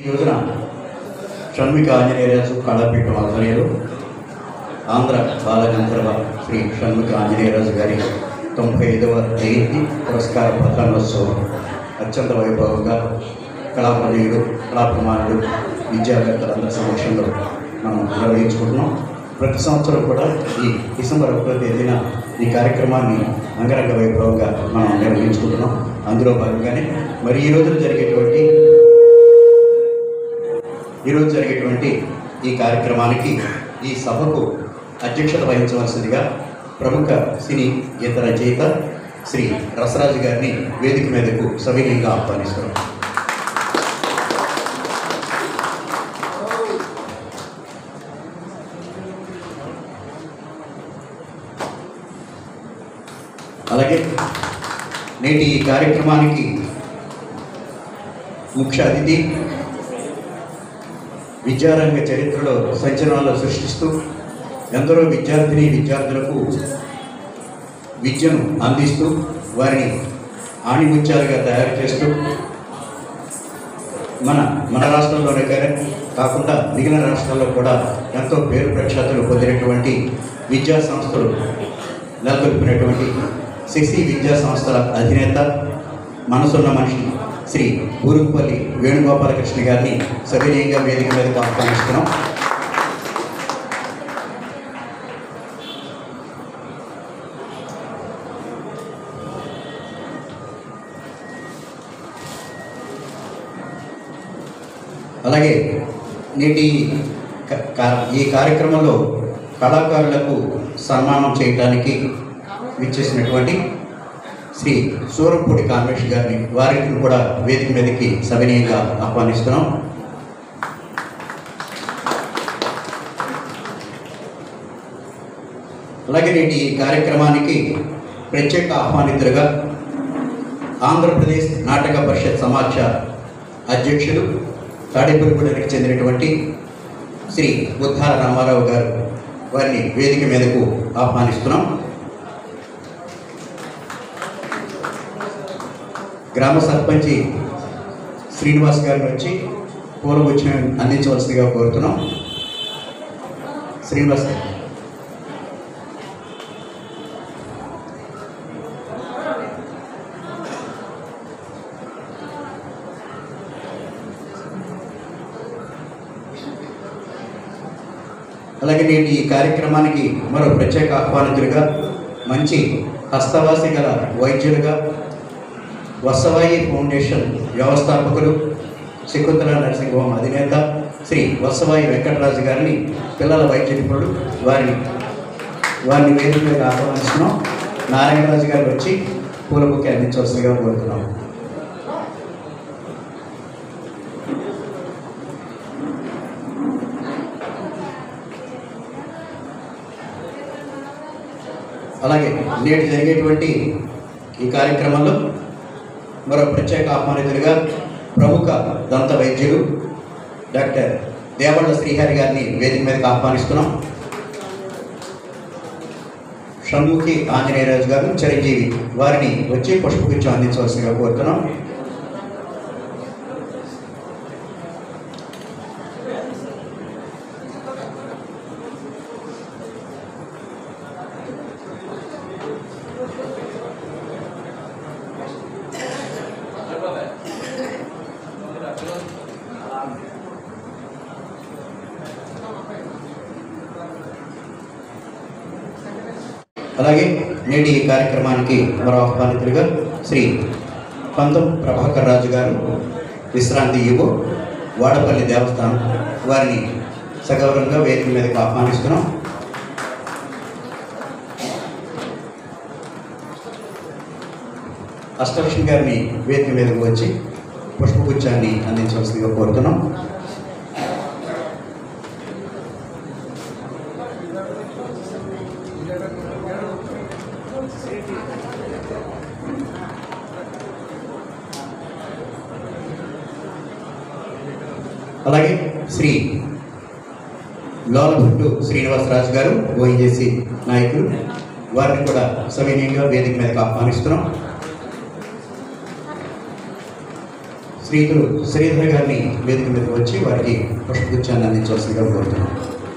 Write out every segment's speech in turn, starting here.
రోజున షణ్మిక ఆంజనేయరాజు కళాపీఠం ఆధ్వర్యంలో ఆంధ్ర బాలగంధర్వ శ్రీ షణ్ముఖ ఆంజనేయరాజు గారి తొంభై ఐదవ జయంతి పురస్కార ప్రధానోత్సవం అత్యంత వైభవంగా కళాప్రదీయుడు కళాభిమానులు విద్యావేత్తలందరి సమక్షంలో మనం నిర్వహించుకుంటున్నాం ప్రతి సంవత్సరం కూడా ఈ డిసెంబర్ ఒకటో తేదీన ఈ కార్యక్రమాన్ని అంగరంగ వైభవంగా మనం నిర్వహించుకుంటున్నాం అందులో భాగంగానే మరి ఈ రోజున జరిగేటువంటి ఈరోజు జరిగేటువంటి ఈ కార్యక్రమానికి ఈ సభకు అధ్యక్షత వహించవలసిందిగా ప్రముఖ సినీ గీత రచయిత శ్రీ రసరాజు గారిని వేదిక మీదకు సవినీయంగా ఆహ్వానిస్తున్నాం అలాగే నేటి ఈ కార్యక్రమానికి ముఖ్య అతిథి విద్యారంగ చరిత్రలో సంచలనాలు సృష్టిస్తూ ఎందరో విద్యార్థిని విద్యార్థులకు విద్యను అందిస్తూ వారిని ఆణిముత్యాలుగా తయారు చేస్తూ మన మన రాష్ట్రంలోనే కానీ కాకుండా మిగిలిన రాష్ట్రాల్లో కూడా ఎంతో పేరు ప్రఖ్యాతులు పొందినటువంటి విద్యా సంస్థలు నెలకొల్పినటువంటి శశి విద్యా సంస్థల అధినేత మనసున్న మనిషి శ్రీ ఊరుకుపల్లి వేణుగోపాలకృష్ణ గారిని సవినయంగా వేదిక మీదకు ఆహ్వానిస్తున్నాం అలాగే నేటి క- కా- ఈ కార్యక్రమంలో కళాకారులకు సన్మానం చేయడానికి విచ్చేసినటువంటి శ్రీ సూరంపూడి కామేష్ గారిని వారికి కూడా వేదిక మీదకి సవినీయంగా ఆహ్వానిస్తున్నాం అలాగే నేటి ఈ కార్యక్రమానికి ప్రత్యేక ఆహ్వానితులుగా ఆంధ్రప్రదేశ్ నాటక పరిషత్ సమాఖ్య అధ్యక్షులు తాడేపల్లిగూడెనికి చెందినటువంటి శ్రీ బుద్ధార రామారావు గారు వారిని వేదిక మీదకు ఆహ్వానిస్తున్నాం గ్రామ సర్పంచి శ్రీనివాస్ గారిని వచ్చి పూలగుచ్చం అందించవలసిందిగా కోరుతున్నాం శ్రీనివాస్ గారు అలాగే నేటి ఈ కార్యక్రమానికి మరో ప్రత్యేక ఆహ్వానితులుగా మంచి హస్తవాసి గల వైద్యులుగా వసవాయి ఫౌండేషన్ వ్యవస్థాపకులు శకుంతల నర్సింగ్ హోమ్ అధినేత శ్రీ వసవాయి వెంకటరాజు గారిని పిల్లల వైద్య నిపుణులు వారిని వారిని వేదిక మీద ఆహ్వానిస్తున్నాం నారాయణరాజు గారు వచ్చి పూల బుక్కి అందించవలసిందిగా కోరుతున్నాం అలాగే నేటి జరిగేటువంటి ఈ కార్యక్రమంలో మరో ప్రత్యేక ఆహ్వానితులుగా ప్రముఖ దంత వైద్యులు డాక్టర్ దేవళ్ళ శ్రీహరి గారిని వేదిక మీదకి ఆహ్వానిస్తున్నాం షణ్ముఖి ఆంజనేయరాజు గారు చిరంజీవి వారిని వచ్చి పుష్పగుచ్చం అందించవలసిందిగా కోరుతున్నాం అలాగే నేటి ఈ కార్యక్రమానికి మరో ఆహ్వానితులుగా శ్రీ పంతం ప్రభాకర్ రాజు గారు విశ్రాంతి యువ వాడపల్లి దేవస్థానం వారిని సగౌరవంగా వేదిక మీదకి ఆహ్వానిస్తున్నాం అష్టలక్ష్మి గారిని వేదిక మీదకు వచ్చి పుష్పగుచ్చాన్ని అందించవలసిందిగా కోరుతున్నాం అలాగే శ్రీ లోలభట్టు శ్రీనివాసరాజు గారు ఓఎన్జేసి నాయకులు వారిని కూడా సవినయంగా వేదిక మీదకి ఆహ్వానిస్తున్నాం శ్రీతులు శ్రీధర్ గారిని వేదిక మీదకి వచ్చి వారికి పుష్పగుచ్చాన్ని అందించవలసిందిగా కోరుతున్నాం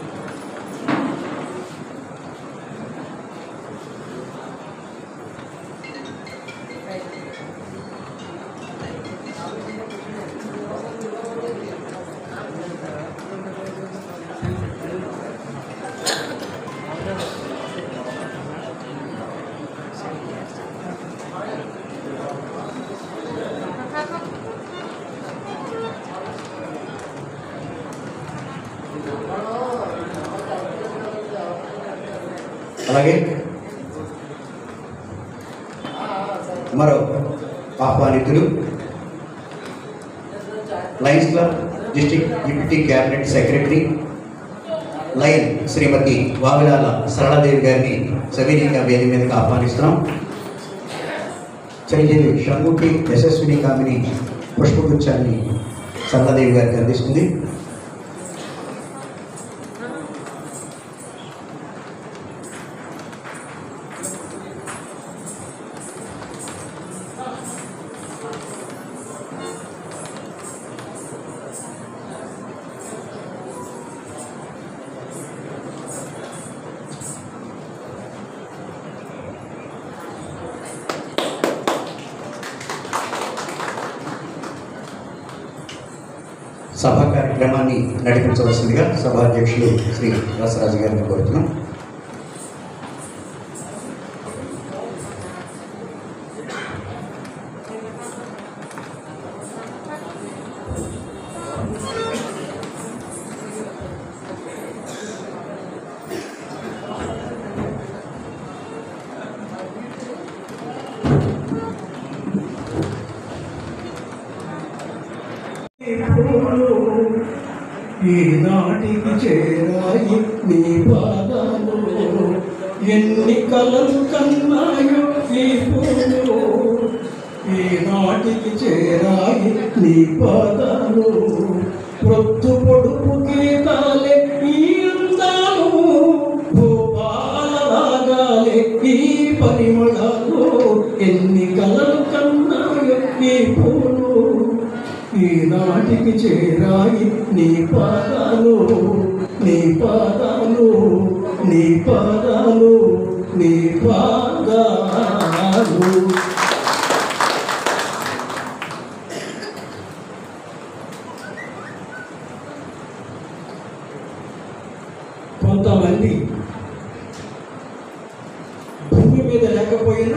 అలాగే మరో ఆహ్వానితులు lions club district deputy cabinet secretary lion Shrimati Vavilala Saraladevi గారిని సవినీయంగా వేది మీదకి ఆహ్వానిస్తున్నాం చిరంజీవి షణ్ముఖి యశస్విని కామిని పుష్పగుచ్చాన్ని సరళాదేవి గారికి అందిస్తుంది సభా కార్యక్రమాన్ని నడిపించవలసిందిగా సభాధ్యక్షులు శ్రీ రసరాజు గారిని కోరుతున్నాం ఈనాటికి చేరాయి నీ పాదాలు ఎన్ని కలలు కన్నాయో ఈ పూలు ఈనాటికి చేరాయి నీ పాదాలు ప్రొద్దు పొడుపు గీతాలే ఈ అందాలు భూపాల రాగాలే ఈ పరిమళాలు ఎన్ని కలలు కన్నాయో ఈ పూలు ఈనాటికి చేరాయి నీ పాదాలు నీ పాదాలు నీ పాదాలు నీ పాదాలు కొంతమంది భూమి మీద లేకపోయినా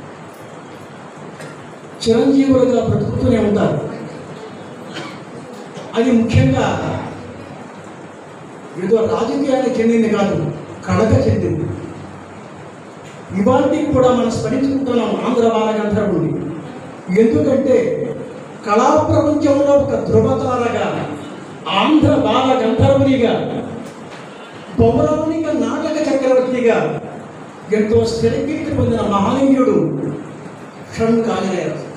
చిరంజీవులుగా బ్రతుకుతూనే ఉంటారు అది ముఖ్యంగా ఏదో రాజకీయానికి చెందింది కాదు కళక చెందింది ఇవాటికి కూడా మనం స్మరించుకుంటున్నాం ఆంధ్ర బాలగంధర్వుని ఎందుకంటే కళా ప్రపంచంలో ఒక ధృవతారగా ఆంధ్ర బాల గంధర్వునిగా పౌరాణిక నాటక చక్రవర్తిగా ఎంతో స్థిరకీర్తి పొందిన మహనీయుడు షణ్ముఖాంజనేయరావు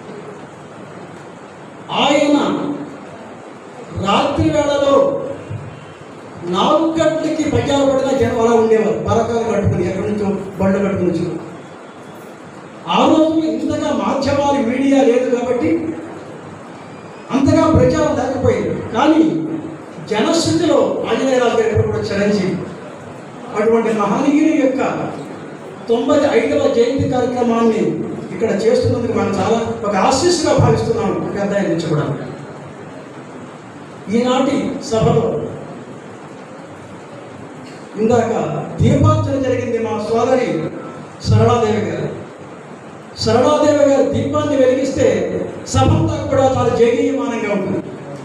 ఆయన రాత్రి వేళలో నాలుగు గంటలకి బజారు పడిన జనం అలా ఉండేవారు పరకాలు కట్టుకుని ఎక్కడి నుంచో బండ్లు కట్టుకుని వచ్చి ఆ రోజు ఇంతగా మాధ్యమాలు మీడియా లేదు కాబట్టి అంతగా ప్రచారం లేకపోయింది కానీ జనస్థితిలో ఆంజనేయరాజు గారు ఎప్పుడు కూడా చిరంజీవి అటువంటి మహనీయుని యొక్క తొంభై ఐదవ జయంతి కార్యక్రమాన్ని ఇక్కడ చేస్తున్నందుకు మనం చాలా ఒక ఆశీస్సుగా భావిస్తున్నాం పెద్ద ఆయన నుంచి కూడా ఈనాటి సభలో ఇందాక దీపార్చన జరిగింది మా సోదరి సరళాదేవి గారు సరళాదేవి గారు దీపాన్ని వెలిగిస్తే సభంతా కూడా చాలా జయనీయమానంగా ఉంటుంది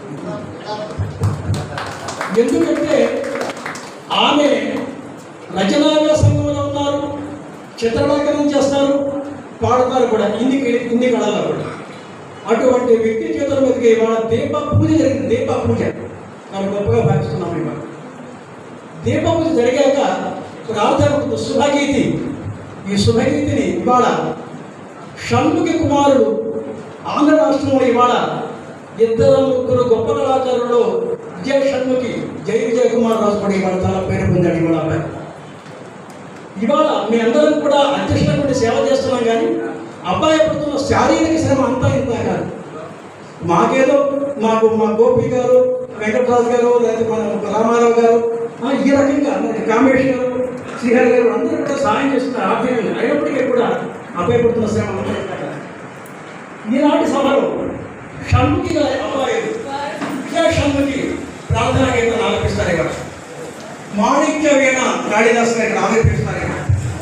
ఎందుకంటే ఆమె రచనా వ్యాసంగంలో ఉన్నారు చిత్రలేఖనం చేస్తారు పాడతారు కూడా ఇన్ని ఇన్ని కళల్లో కూడా అటువంటి వ్యక్తి చేతుల మీదకి ఇవాళ దీప పూజ జరిగింది దీప పూజ చాలా గొప్పగా భావిస్తున్నాం ఇవాళ దీప పూజ జరిగాక ప్రార్థన ఉంటుంది శుభగీతి ఈ శుభగీతిని ఇవాళ షణ్ముఖి కుమారుడు ఆంధ్ర రాష్ట్రంలో ఇవాళ ఇద్దరు ముగ్గురు గొప్ప కళాకారులు విజయ షణ్ముఖి జై విజయ్ కుమార్ రాజు కూడా ఇవాళ చాలా పేరు పొందాడు ఇవాళ అబ్బాయి ఇవాళ మీ అందరం కూడా అధ్యక్షుల సేవ చేస్తున్నాం కానీ అబ్బాయి పడుతున్న శారీరక శ్రమ అంతా ఇంత కాదు మాకేదో మాకు మా గోపి గారు వెంకటరాజు గారు లేకపోతే మన రామారావు గారు ఆ, ఈ రకంగా మనకి కామేష్ గారు శ్రీహరి గారు అందరూ కూడా సహాయం చేస్తున్నారు ఆర్థికంగా అయినప్పటికీ కూడా అభయపడుతున్న శ్రమ అందరూ కూడా. ఈనాటి సభలో షణ్ముఖి గారి అబ్బాయి విద్యా షణ్ముఖి ప్రార్థనా గీతం ఆలపిస్తారు ఇక్కడ మాణిక్య వీణ కాళిదాస్ గారు ఇక్కడ ఆలపిస్తారు ఇక్కడ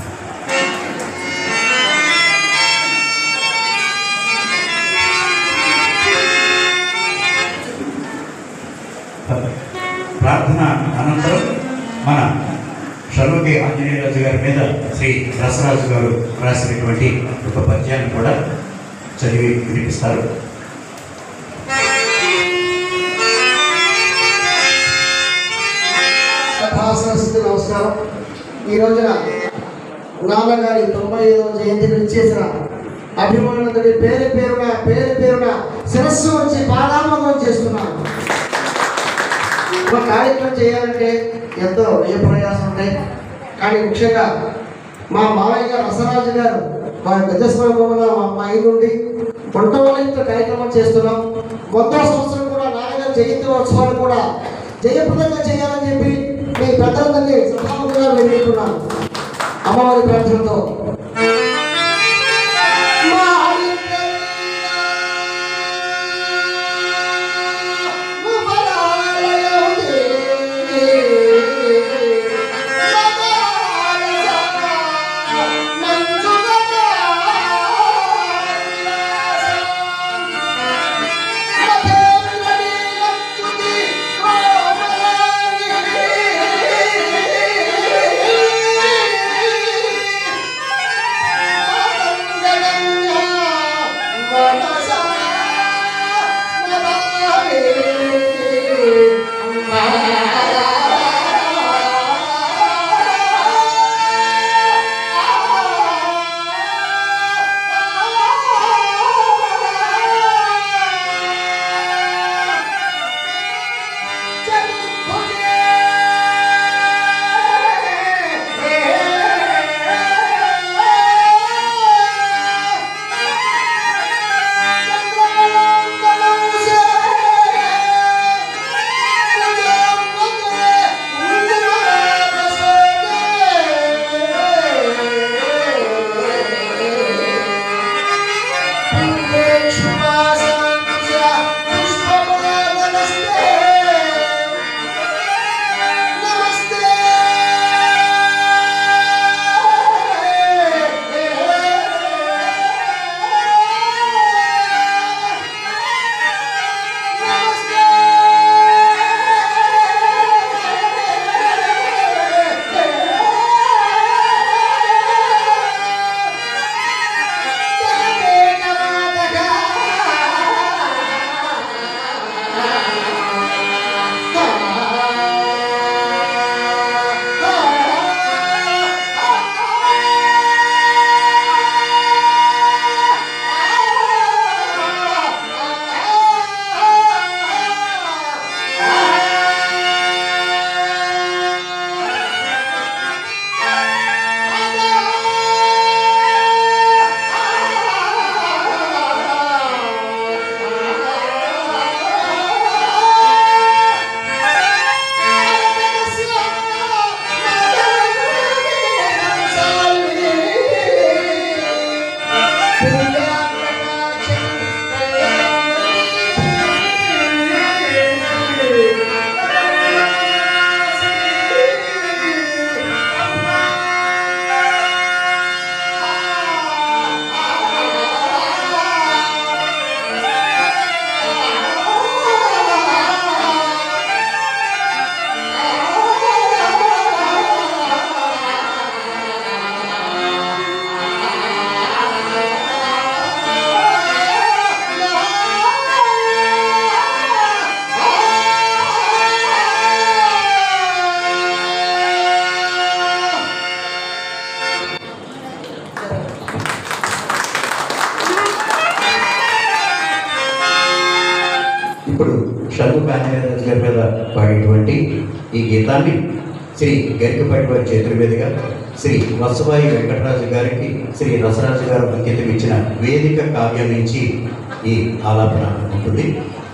ప్రార్థన అనంతరం మన షణ్ముఖి ఆంజనేయరాజు గారి మీద శ్రీ రసరాజు గారు రాసినటువంటి ఒక పద్యాన్ని కూడా చదివి వినిపిస్తారు సభాసరస్వతి నమస్కారం ఈ రోజున నాన్నగారి తొంభై ఐదవ జయంతికి ఇచ్చేసిన అభిమానులందరి పేరు పేరున పేరు పేరున శిరస్సు వచ్చి పాదామోదం చేస్తున్నాను ఒక కార్యక్రమం చేయాలంటే ఎంతో ఏ ప్రయాసం ఉంటాయి కానీ ముఖ్యంగా మా మావయ్య గారు రసరాజు గారు వారి పెద్ద స్వరూపంలో మా అమ్మాయి నుండి వంట వాళ్ళతో కార్యక్రమం చేస్తున్నాం మొత్తం సంవత్సరం కూడా నాన్నగారి జయంతి ఉత్సవాలు కూడా జయప్రదంగా చేయాలని చెప్పి మీ పెద్దలందరినీ సభాముఖంగా వేడుకుంటున్నాను అమ్మవారి ప్రార్థనతో ఇప్పుడు షణ్ముఖ ఆంజనేయరాజు గారి మీద పాడేటువంటి ఈ గీతాన్ని శ్రీ గరికపాటి వారి చేతుల మీదుగా శ్రీ వత్సవాయి వెంకటరాజు గారికి శ్రీ రసరాజు గారు అంకితం ఇచ్చిన వేదిక కావ్యం నుంచి ఈ ఆలాపన ఉంటుంది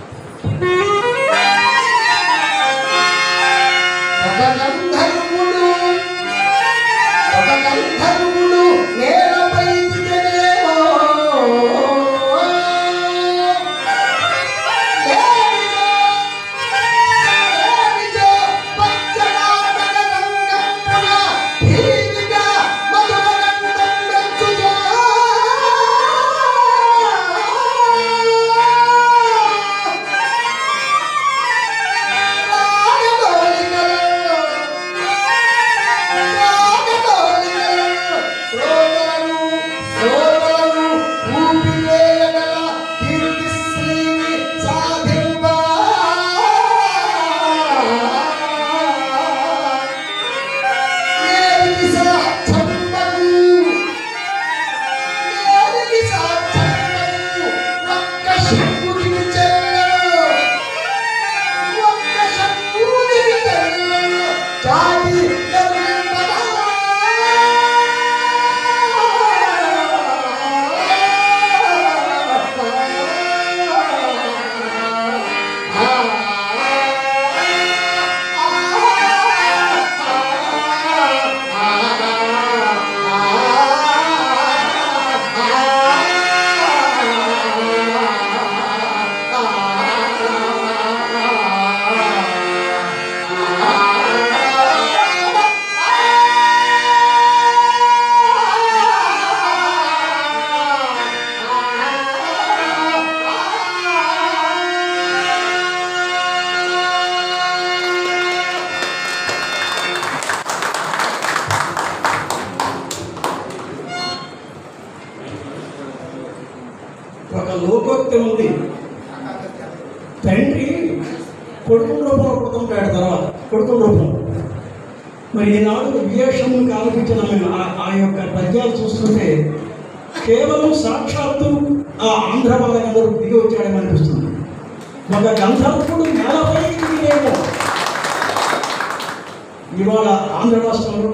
ఒక గంధర్వుడు ఒక గంధర్వుడు నేలపై దిగలేవో ఏమిటో పచ్చగా తగదంగంపున భీమిగా మధురగంధం పెంచుతో శంకుడిని చెల్లెలు ఒక్క శంకుడిని చెల్లెలు జాతి గర్వింపదా. ఒక లోకోక్తి ఉంది తండ్రి కొడుకు రూపంలో పుడుతుంటాడు తర్వాత కొడుకు రూపం మరి ఈనాడు వివేషం ఆలోచించిన మేము ఆ- ఆ యొక్క పద్యాలు చూస్తుంటే కేవలం సాక్షాత్తు ఆ ఆంధ్ర బాలగంధర్వు దిగి వచ్చాడని అనిపిస్తుంది ఒక గంధర్వుడు నేలపై దిగేమో ఇవాళ ఆంధ్ర రాష్ట్రంలో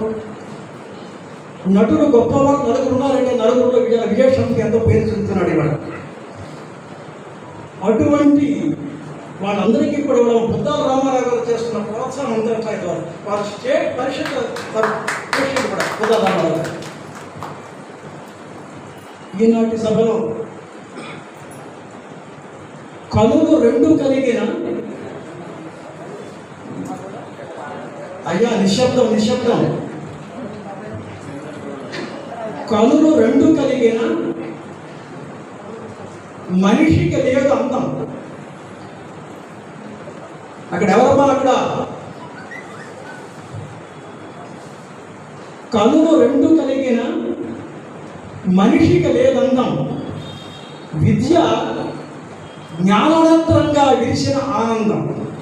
నటులు గొప్పవారు నలుగురు ఉన్నారంటే నలుగురులో విజయ విజయశాంతికి ఎంతో పేరు చెందుతున్నాడు ఇవాళ అటువంటి వాళ్ళందరికీ కూడా ఇవాళ బుద్ధాల రామారావు గారు చేస్తున్న ప్రోత్సాహం అంతా ఎట్లా ఇవ్వాలి వారి స్టేట్ పరిషత్ వారి ప్రెసిడెంట్ కూడా బుద్ధాల రామారావు గారు ఈనాటి సభలో కనులు రెండు కలిగిన అయ్యా నిశ్శబ్దం నిశ్శబ్దం కనులు రెండు కలిగిన మనిషికి లేదు అందం అక్కడ ఎవరమ్మా అక్కడ కనులు రెండు కలిగిన మనిషికి లేదందం విద్య జ్ఞానవంతంగా విరిసిన ఆనందం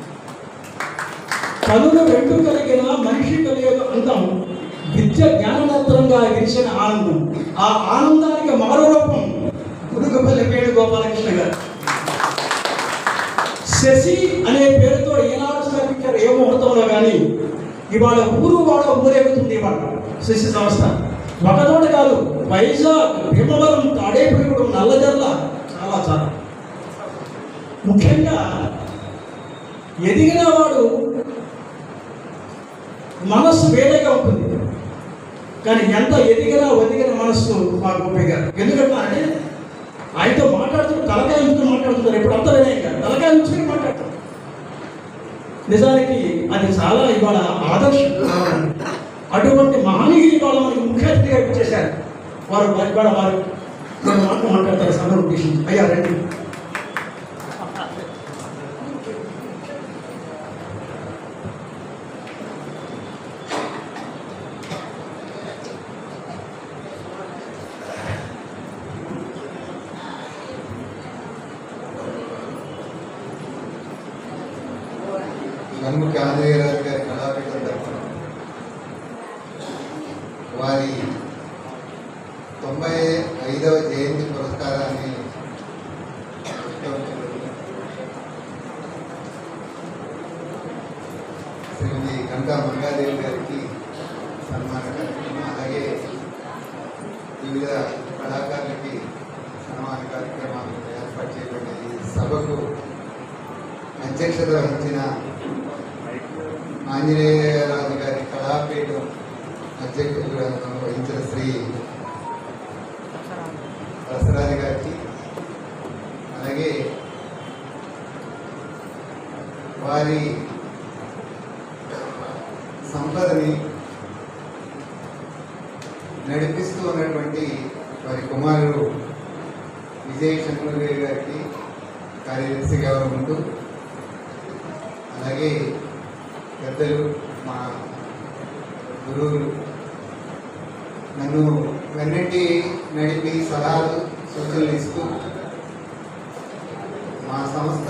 కనులు రెండు కలిగిన మనిషికి లేదు అందం విద్య జ్ఞానవంతంగా విరిసిన ఆనందం ఆ ఆనందానికి మరో రూపం గురుగుపల్లి వేణు గోపాలకృష్ణ గారు శశి అనే పేరుతో ఏనాడు స్థాపించారు ఏ ముహూర్తంలో కానీ ఇవాళ ఊరు వాడ ఊరేగుతుంది ఇవాళ శశి సంస్థ ఒకతోట కాదు వైజాగ్ భీమవరం తాడేపల్లిగూడెం నల్లజర్ల చాలా చాలా ముఖ్యంగా ఎదిగిన వాడు మనస్సు వేరేగా ఉంటుంది కానీ ఎంత ఎదిగినా ఒదిగిన మనస్సు మా గోపి గారు ఎందుకంటే అంటే ఆయనతో మాట్లాడుతూ తలకాయ ఉంచుకుని మాట్లాడుతున్నారు ఇప్పుడు అంత వినయంగా తలకాయ ఉంచుకుని మాట్లాడతారు నిజానికి అది చాలా ఇవాళ ఆదర్శం అటువంటి మహనీయులు ఇవాళ మనకి ముఖ్య అతిథిగా ఇచ్చేశారు వారు ఇవాళ వారు నేను మాట మాట్లాడతారు సభ ఉద్దేశించి అయ్యా రండి షణ్ముఖ ఆంజనేయరాజు గారి కళాపీఠం తరఫున వారి తొంభై ఐదవ జయంతి పురస్కారాన్ని శ్రీమతి గంగా మంగాదేవి గారికి సన్మాన కార్యక్రమం అలాగే వివిధ కళాకారులకి సన్మాన కార్యక్రమాలు ఏర్పాటు ఏర్పాటు చేయబడిన ఈ సభకు అధ్యక్షత వహించిన ఆంజనేయరాజు గారి కళాపీఠం అధ్యక్షులుగా వహించిన శ్రీ దసరాజు గారికి అలాగే వారి సంపదని నడిపిస్తూ ఉన్నటువంటి వారి కుమారుడు విజయ్ శంకర్ గారికి కార్యదర్శిగా ఉంటూ అలాగే పెద్దలు మా గురువులు నన్ను వెన్నంటి నడిపి సలహాలు సూచనలు ఇస్తూ మా సంస్థ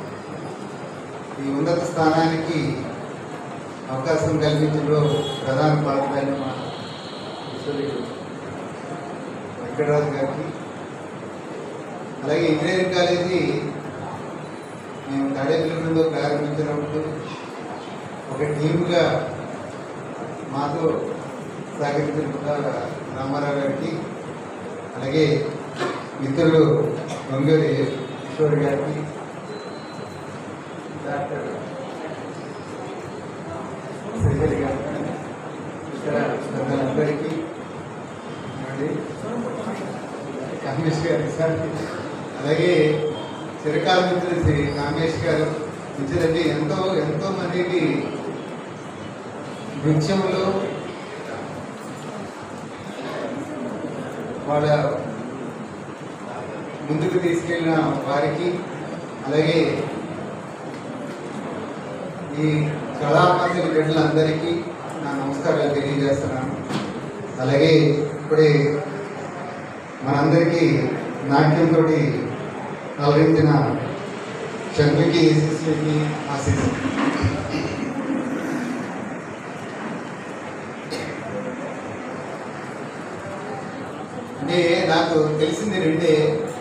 ఈ ఉన్నత స్థానానికి అవకాశం కల్పించడంలో ప్రధాన పాత్ర మా ఈశ్వరుడు వెంకటరాజు గారికి అలాగే ఇంజనీరింగ్ కాలేజీ మేము తాడేపల్లిలో ప్రారంభించినప్పుడు ఒక టీమ్గా మాతో సహకరించిన రామారావు గారికి అలాగే మిత్రులు గొంగూరి కిషోర్ గారికి డాక్టర్ శ్రీహరి గారికి ఇతర పెద్దలందరికీ మళ్ళీ కామేష్ గారి సార్ అలాగే చిరకాల మిత్రులు శ్రీ కామేష్ గారు ఇచ్చినట్టు ఎంతో ఎంతో మందికి నృత్యంలో వాళ్ళ ముందుకు తీసుకెళ్ళిన వారికి అలాగే ఈ కళాకారుల బిడ్డలందరికీ నా నమస్కారాలు తెలియజేస్తున్నాను అలాగే ఇప్పుడే మనందరికీ నాట్యంతో అలరించిన శంకుకి శిష్యుకి ఆశిస్తు అంటే నాకు తెలిసింది రెండే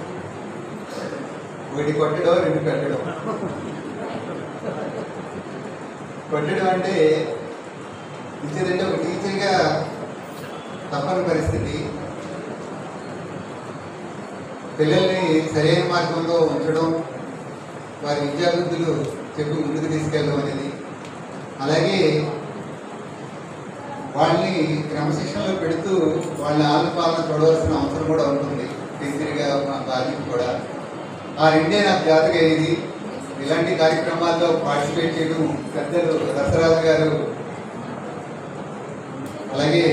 ఒకటి కొట్టడం రెండు పెట్టడం కొట్టడం అంటే ఇచ్చేదంటే ఒక టీచర్గా తప్పని పరిస్థితి పిల్లల్ని సరైన మార్గంలో ఉంచడం వారి విద్యాభివృద్ధులు చెప్పి ముందుకు తీసుకెళ్ళడం అనేది అలాగే వాళ్ళని క్రమశిక్షణలో పెడుతూ వాళ్ళ ఆలపాలన చూడవలసిన అవసరం కూడా ఉంటుంది టీచర్గా మా బాధ్యత కూడా ఆ రెండే నాకు జాతక ఇది ఇలాంటి కార్యక్రమాల్లో పార్టిసిపేట్ చేయడం పెద్దలు దసరాజు గారు అలాగే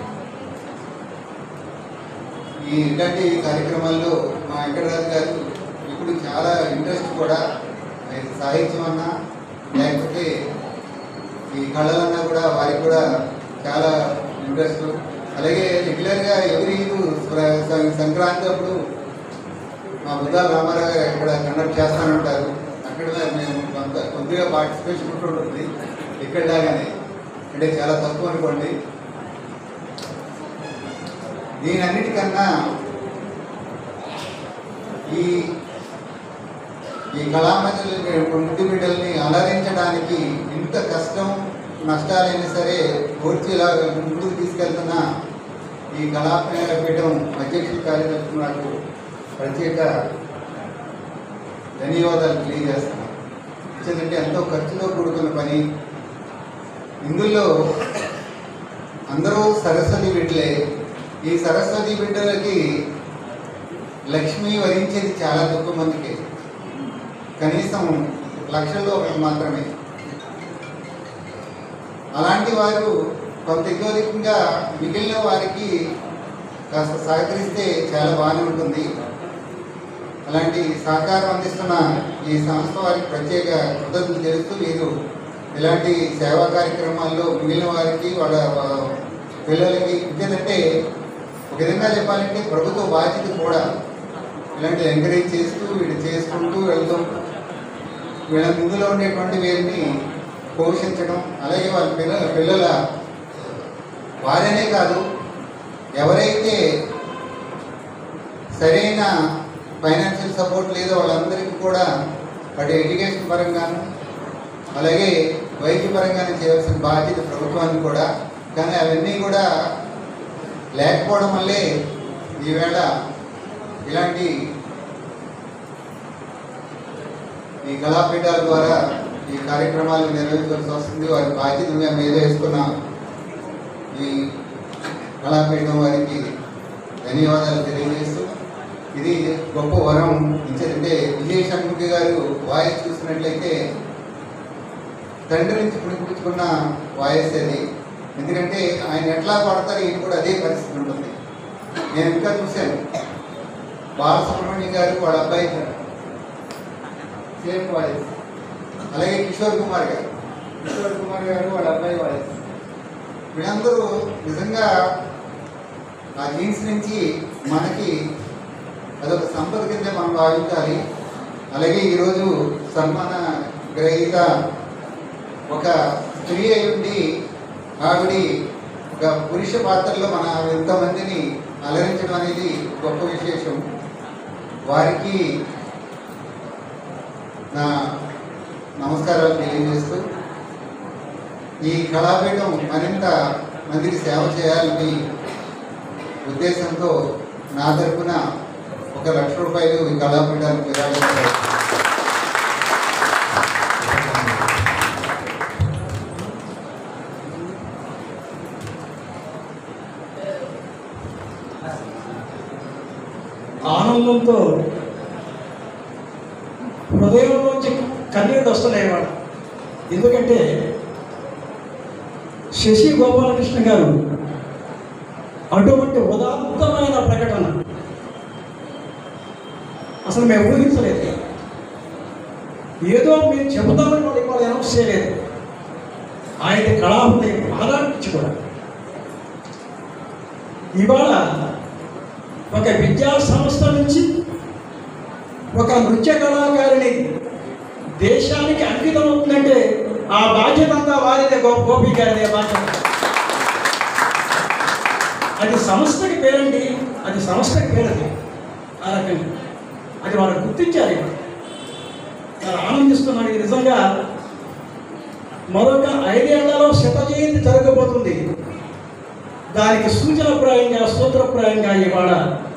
ఈ ఇలాంటి కార్యక్రమాల్లో మా వెంకటరాజు గారు ఇప్పుడు చాలా ఇంట్రెస్ట్ కూడా ఆయన సాహిత్యం అన్నా లేకపోతే ఈ కళలన్నా కూడా వారికి కూడా చాలా ఇంట్రెస్ట్ అలాగే రెగ్యులర్గా ఎవరి సంక్రాంతి అప్పుడు మా బుద్ధాల రామారావు గారు ఇక్కడ కండక్ట్ చేస్తానంటారు అక్కడ మేము కొంత కొద్దిగా పార్టిసిపేషన్ ఉంటుంది ఇక్కడ లాగానే అంటే చాలా తక్కువ అనుకోండి దీనన్నిటికన్నా ఈ ఈ కళామతుల్ని ముద్దు బిడ్డల్ని అలరించడానికి ఇంత కష్టం నష్టాలైనా సరే పూర్తిలా ముందుకు తీసుకెళ్తున్న ఈ కళాపేట పీఠం అధ్యక్షుల కార్యదర్శి నాకు ప్రత్యేక ధన్యవాదాలు తెలియజేస్తున్నాను ఎందుకంటే ఎంతో ఖర్చుతో కూడుకున్న పని ఇందులో అందరూ సరస్వతి బిడ్డలే ఈ సరస్వతి బిడ్డలకి లక్ష్మి వరించేది చాలా తక్కువ మందికి కనీసం లక్షల్లో ఒకటి మాత్రమే అలాంటి వారు కొంత ఎగోరికంగా మిగిలిన వారికి కాస్త సహకరిస్తే చాలా బాగానే ఉంటుంది అలాంటి సహకారం అందిస్తున్న ఈ సంస్థ వారికి ప్రత్యేక కృతజ్ఞతలు తెలుస్తూ వీరు ఇలాంటి సేవా కార్యక్రమాల్లో మిగిలిన వారికి వాళ్ళ వాళ్ళ పిల్లలకి ఎందుకంటే ఒక విధంగా చెప్పాలంటే ప్రభుత్వ బాధ్యత కూడా ఇలాంటి ఎంకరేజ్ చేస్తూ వీళ్ళు చేసుకుంటూ వెళ్తాం వీళ్ళ ముందులో ఉండేటువంటి వీరిని పోషించడం అలాగే వాళ్ళ పిల్లల పిల్లల వారనే కాదు ఎవరైతే సరైన ఫైనాన్షియల్ సపోర్ట్ లేదో వాళ్ళందరికీ కూడా అటు ఎడ్యుకేషన్ పరంగాను అలాగే వైద్య పరంగానే చేయవలసిన బాధ్యత ప్రభుత్వానికి కూడా కానీ అవన్నీ కూడా లేకపోవడం వల్లే ఈవేళ ఇలాంటి ఈ కళాపీఠాల ద్వారా ఈ కార్యక్రమాలు నిర్వహించాల్సి వస్తుంది వారి బాధ్యతగా మీద వేసుకున్న ఈ కళాపీఠం వారికి ధన్యవాదాలు తెలియజేస్తూ ఇది గొప్ప వరం ఎందుకంటే విజయ షణ్ముఖి గారు వాయిస్ చూసినట్లయితే తండ్రి నుంచి పుడిపుచ్చుకున్న వాయిస్ అది ఎందుకంటే ఆయన ఎట్లా పాడతారో ఈయన కూడా అదే పరిస్థితి ఉంటుంది నేను ఇంకా చూశాను బాలసుబ్రహ్మణ్యం గారు వాళ్ళ అబ్బాయి సేమ్ వాయిస్ అలాగే కిషోర్ కుమార్ గారు కిషోర్ కుమార్ గారు వాళ్ళ అబ్బాయి వాయిస్ వీళ్ళందరూ నిజంగా ఆ జీన్స్ నుంచి మనకి అదొక సంపద కింద మనం భావించాలి అలాగే ఈరోజు సన్మాన గ్రహీత ఒక స్త్రీ అయి ఉండి ఆవిడ ఒక పురుష పాత్రలో మన ఎంతమందిని అలరించడం అనేది గొప్ప విశేషం వారికి నా నమస్కారాలు తెలియజేస్తూ ఈ కళాపీఠం మరింత మందికి సేవ చేయాలని ఉద్దేశంతో నా తరపున ఒక లక్ష రూపాయలు ఈ కళాపీఠానికి విరాళించారు ఆనందంతో హృదయంలోంచి కన్నీళ్ళు వస్తున్నాయి వాడు ఎందుకంటే శశి గోపాలకృష్ణ గారు అటువంటి ఉదాత్తమైన ప్రకటన అసలు మేము ఊహించలేదు ఏదో మీరు చెబుతామని వాళ్ళు ఇవాళ అనౌన్స్ చేయలేదు ఆయన కళాహృదయం ఆరాటించి కూడా ఇవాళ ఒక విద్యా సంస్థ నుంచి ఒక నృత్య కళాకారిణి దేశానికి అంకితం అవుతుందంటే ఆ బాధ్యత అంతా వారిదే గో గోపి గారిదే బాధ్యత అది సంస్థకి పేరండి అది సంస్థకి పేరది ఆ రకంగా అది వాళ్ళు గుర్తించారు ఇవాళ. చాలా ఆనందిస్తున్నాను ఇది నిజంగా మరొక ఐదేళ్లలో శత జయంతి జరగబోతుంది దానికి సూచనప్రాయంగా సూత్రప్రాయంగా ఇవాళ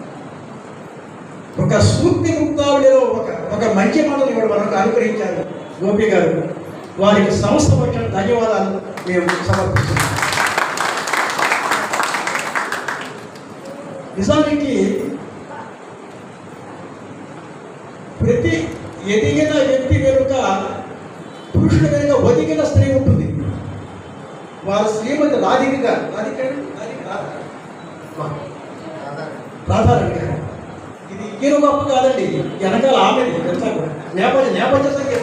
ఒక స్ఫూర్తి ముక్తావళిలో ఒక ఒక మంచి మాటలు ఇవాళ మనకు అనుగ్రహించారు గోపి గారు వారికి సంస్థ పక్షాన ధన్యవాదాలు మేము సమర్పిస్తున్నాం నిజానికి ప్రతి ఎదిగిన వ్యక్తి వెనుక పురుషుడు వెనుక ఒదిగిన స్త్రీ ఉంటుంది వారు శ్రీమతి రాధిక గారు రాధిక అండి? రాధిక రాధా. వా. రాధారాణి గారు ఇది ఈయన గొప్ప కాదండి వెనకాల ఆమె తెలుసా కూడా నేపథ్య నేపథ్య సంగీతం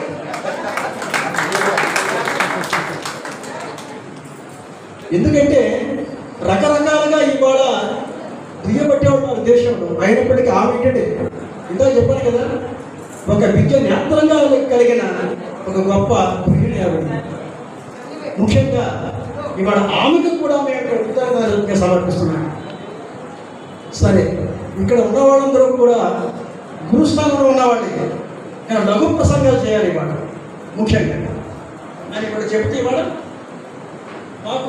ఎందుకంటే రకరకాలుగా ఇవాళ దుయ్యబట్టే ఉన్నారు దేశంలో అయినప్పటికీ ఆమె ఏంటంటే ఇందాక చెప్పాను కదా ఒక విద్య నేత్రంగా కలిగిన ఒక గొప్ప గృహిణి ఆవిడ ముఖ్యంగా ఇవాళ ఆమెకు కూడా మేము ఇక్కడ కృతజ్ఞతలు సమర్పిస్తున్నాం సరే ఇక్కడ ఉన్న వాళ్ళందరూ కూడా గురుస్థానంలో ఉన్నవాళ్ళే కానీ లఘు ప్రసంగాలు చేయాలి ఇవాళ ముఖ్యంగా అని ఇక్కడ చెప్తే ఇవాళ మాకు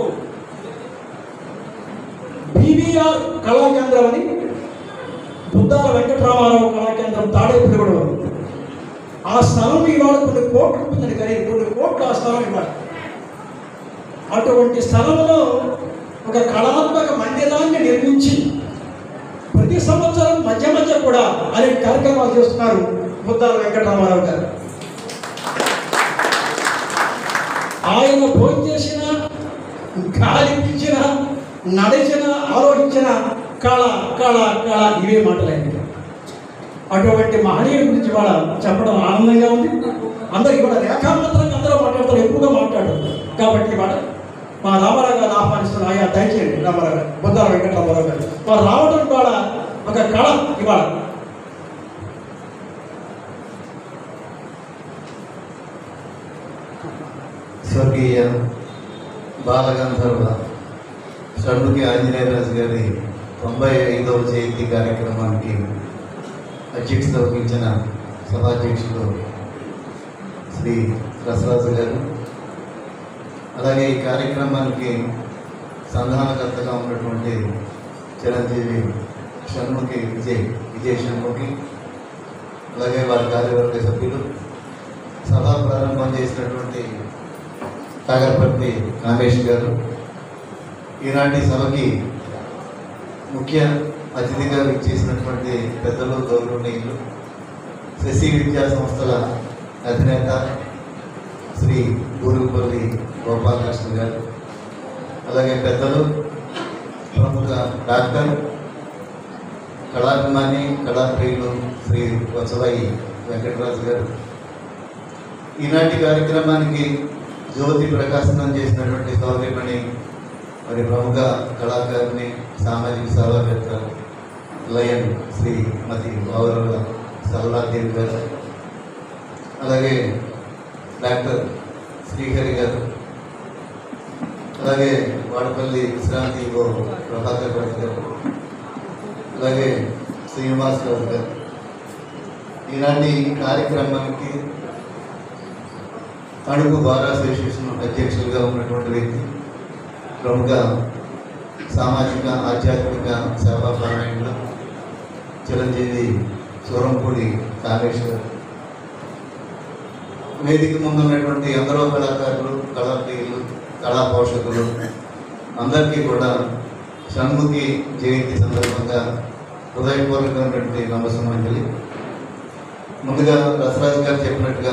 బీవీఆర్ కళాకేంద్రం అని బుద్ధాల వెంకటరామారావు కళాకేంద్రం తాడేపల్లిగూడలో ఉంది. ఆ స్థలం ఇవాళ కొన్ని కోట్లు ఉంటుందని కానీ కొన్ని కోట్లు ఆ స్థలం ఇవ్వాలి అటువంటి స్థలంలో ఒక కళాత్మక మందిరాన్ని నిర్మించి ప్రతి సంవత్సరం మధ్య మధ్య కూడా అనేక కార్యక్రమాలు చేస్తున్నారు ముద్దాల వెంకటరామారావు గారు ఆయన భోజనం చేసిన గాలి పీల్చిన నడిచిన ఆలోచించిన కళ కళ కళ ఇవే మాటలైనవి అటువంటి మహనీయుల గురించి వాళ్ళ చెప్పడం ఆనందంగా ఉంది అందరికి కూడా రేఖామాత్రంగా అందరూ మాట్లాడతారు ఎక్కువగా మాట్లాడారు కాబట్టి వాళ్ళ మా రామారావు గారు ఆహ్వానిస్తున్న ఆయా దయచేయండి రామారావు గారు బుద్ధాల వెంకటరామారావు గారు వారు రావడం కూడా ఒక కళ ఇవాళ స్వర్గీయ బాలగంధర్వ షణ్ముఖి ఆంజనేయరాజు గారి తొంభై ఐదవ జయంతి కార్యక్రమానికి అధ్యక్షత వహించిన సభాధ్యక్షులు శ్రీ రసరాజు గారు అలాగే ఈ కార్యక్రమానికి సంధానకర్తగా ఉన్నటువంటి చిరంజీవి షణ్ముఖి విజయ్ విజయ్ షణ్ముఖి అలాగే వారి కార్యవర్గ సభ్యులు సభా ప్రారంభం చేసినటువంటి కాగరపర్తి కామేష్ గారు ఈనాటి సభకి ముఖ్య అతిథిగా చేసినటువంటి పెద్దలు గౌరవనీయులు శశి విద్యా సంస్థల అధినేత శ్రీ గూరుగుపల్లి గోపాలకృష్ణ గారు అలాగే పెద్దలు ప్రముఖ డాక్టర్ కళాభిమాని కళాప్రియులు శ్రీ వత్సవాయి వెంకటరాజు గారు ఈనాటి కార్యక్రమానికి జ్యోతి ప్రకాశనం చేసినటువంటి సౌదరిమణి మరి ప్రముఖ కళాకారుని సామాజిక సేవావేత్త లయన్ శ్రీమతి గౌరవ సరళాదేవి గారు అలాగే డాక్టర్ శ్రీహరి గారు అలాగే వాడపల్లి విశ్రాంతి ఓ ప్రభాకర్ రాజు గారు అలాగే శ్రీనివాస్ రాజు గారు ఈనాటి కార్యక్రమానికి తణుకు బార్ అసోసియేషన్ అధ్యక్షులుగా ఉన్నటువంటి వ్యక్తి ప్రముఖ సామాజిక ఆధ్యాత్మిక సేవాపరాయణులు చిరంజీవి సూరంపూడి కామేశ్వర్ వేదిక ముందు ఉన్నటువంటి ఎందరో కళాకారులు కళాప్రియులు కళా పోషకులు అందరికీ కూడా షణ్ముఖి జయంతి సందర్భంగా హృదయపూర్వకమైనటువంటి నమస్సమాంజలి ముందుగా రసరాజు గారు చెప్పినట్టుగా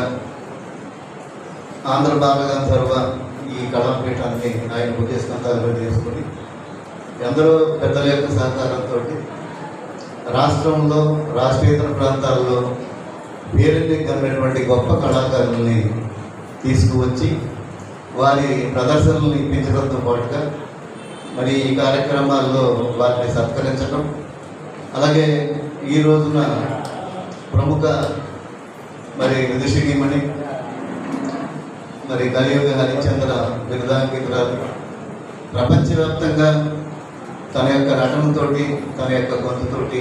ఆంధ్ర బాలగాంధర్వ ఈ కళాపీఠాన్ని ఆయన ఉద్దేశంతాలుగా చేసుకుని ఎందరో పెద్దల యొక్క సహకారంతో రాష్ట్రంలో రాష్ట్రేతర ప్రాంతాల్లో పేరుని కన్నటువంటి గొప్ప కళాకారుల్ని తీసుకువచ్చి వారి ప్రదర్శనలు ఇప్పించడంతో పాటుగా మరి ఈ కార్యక్రమాల్లో వారిని సత్కరించడం అలాగే ఈ రోజున ప్రముఖ మరి విదుషిగిమణి మరి కలియుగ హరిచంద్ర బిరుదాంకితురాలు ప్రపంచవ్యాప్తంగా తన యొక్క నటనతోటి తన యొక్క గొంతుతోటి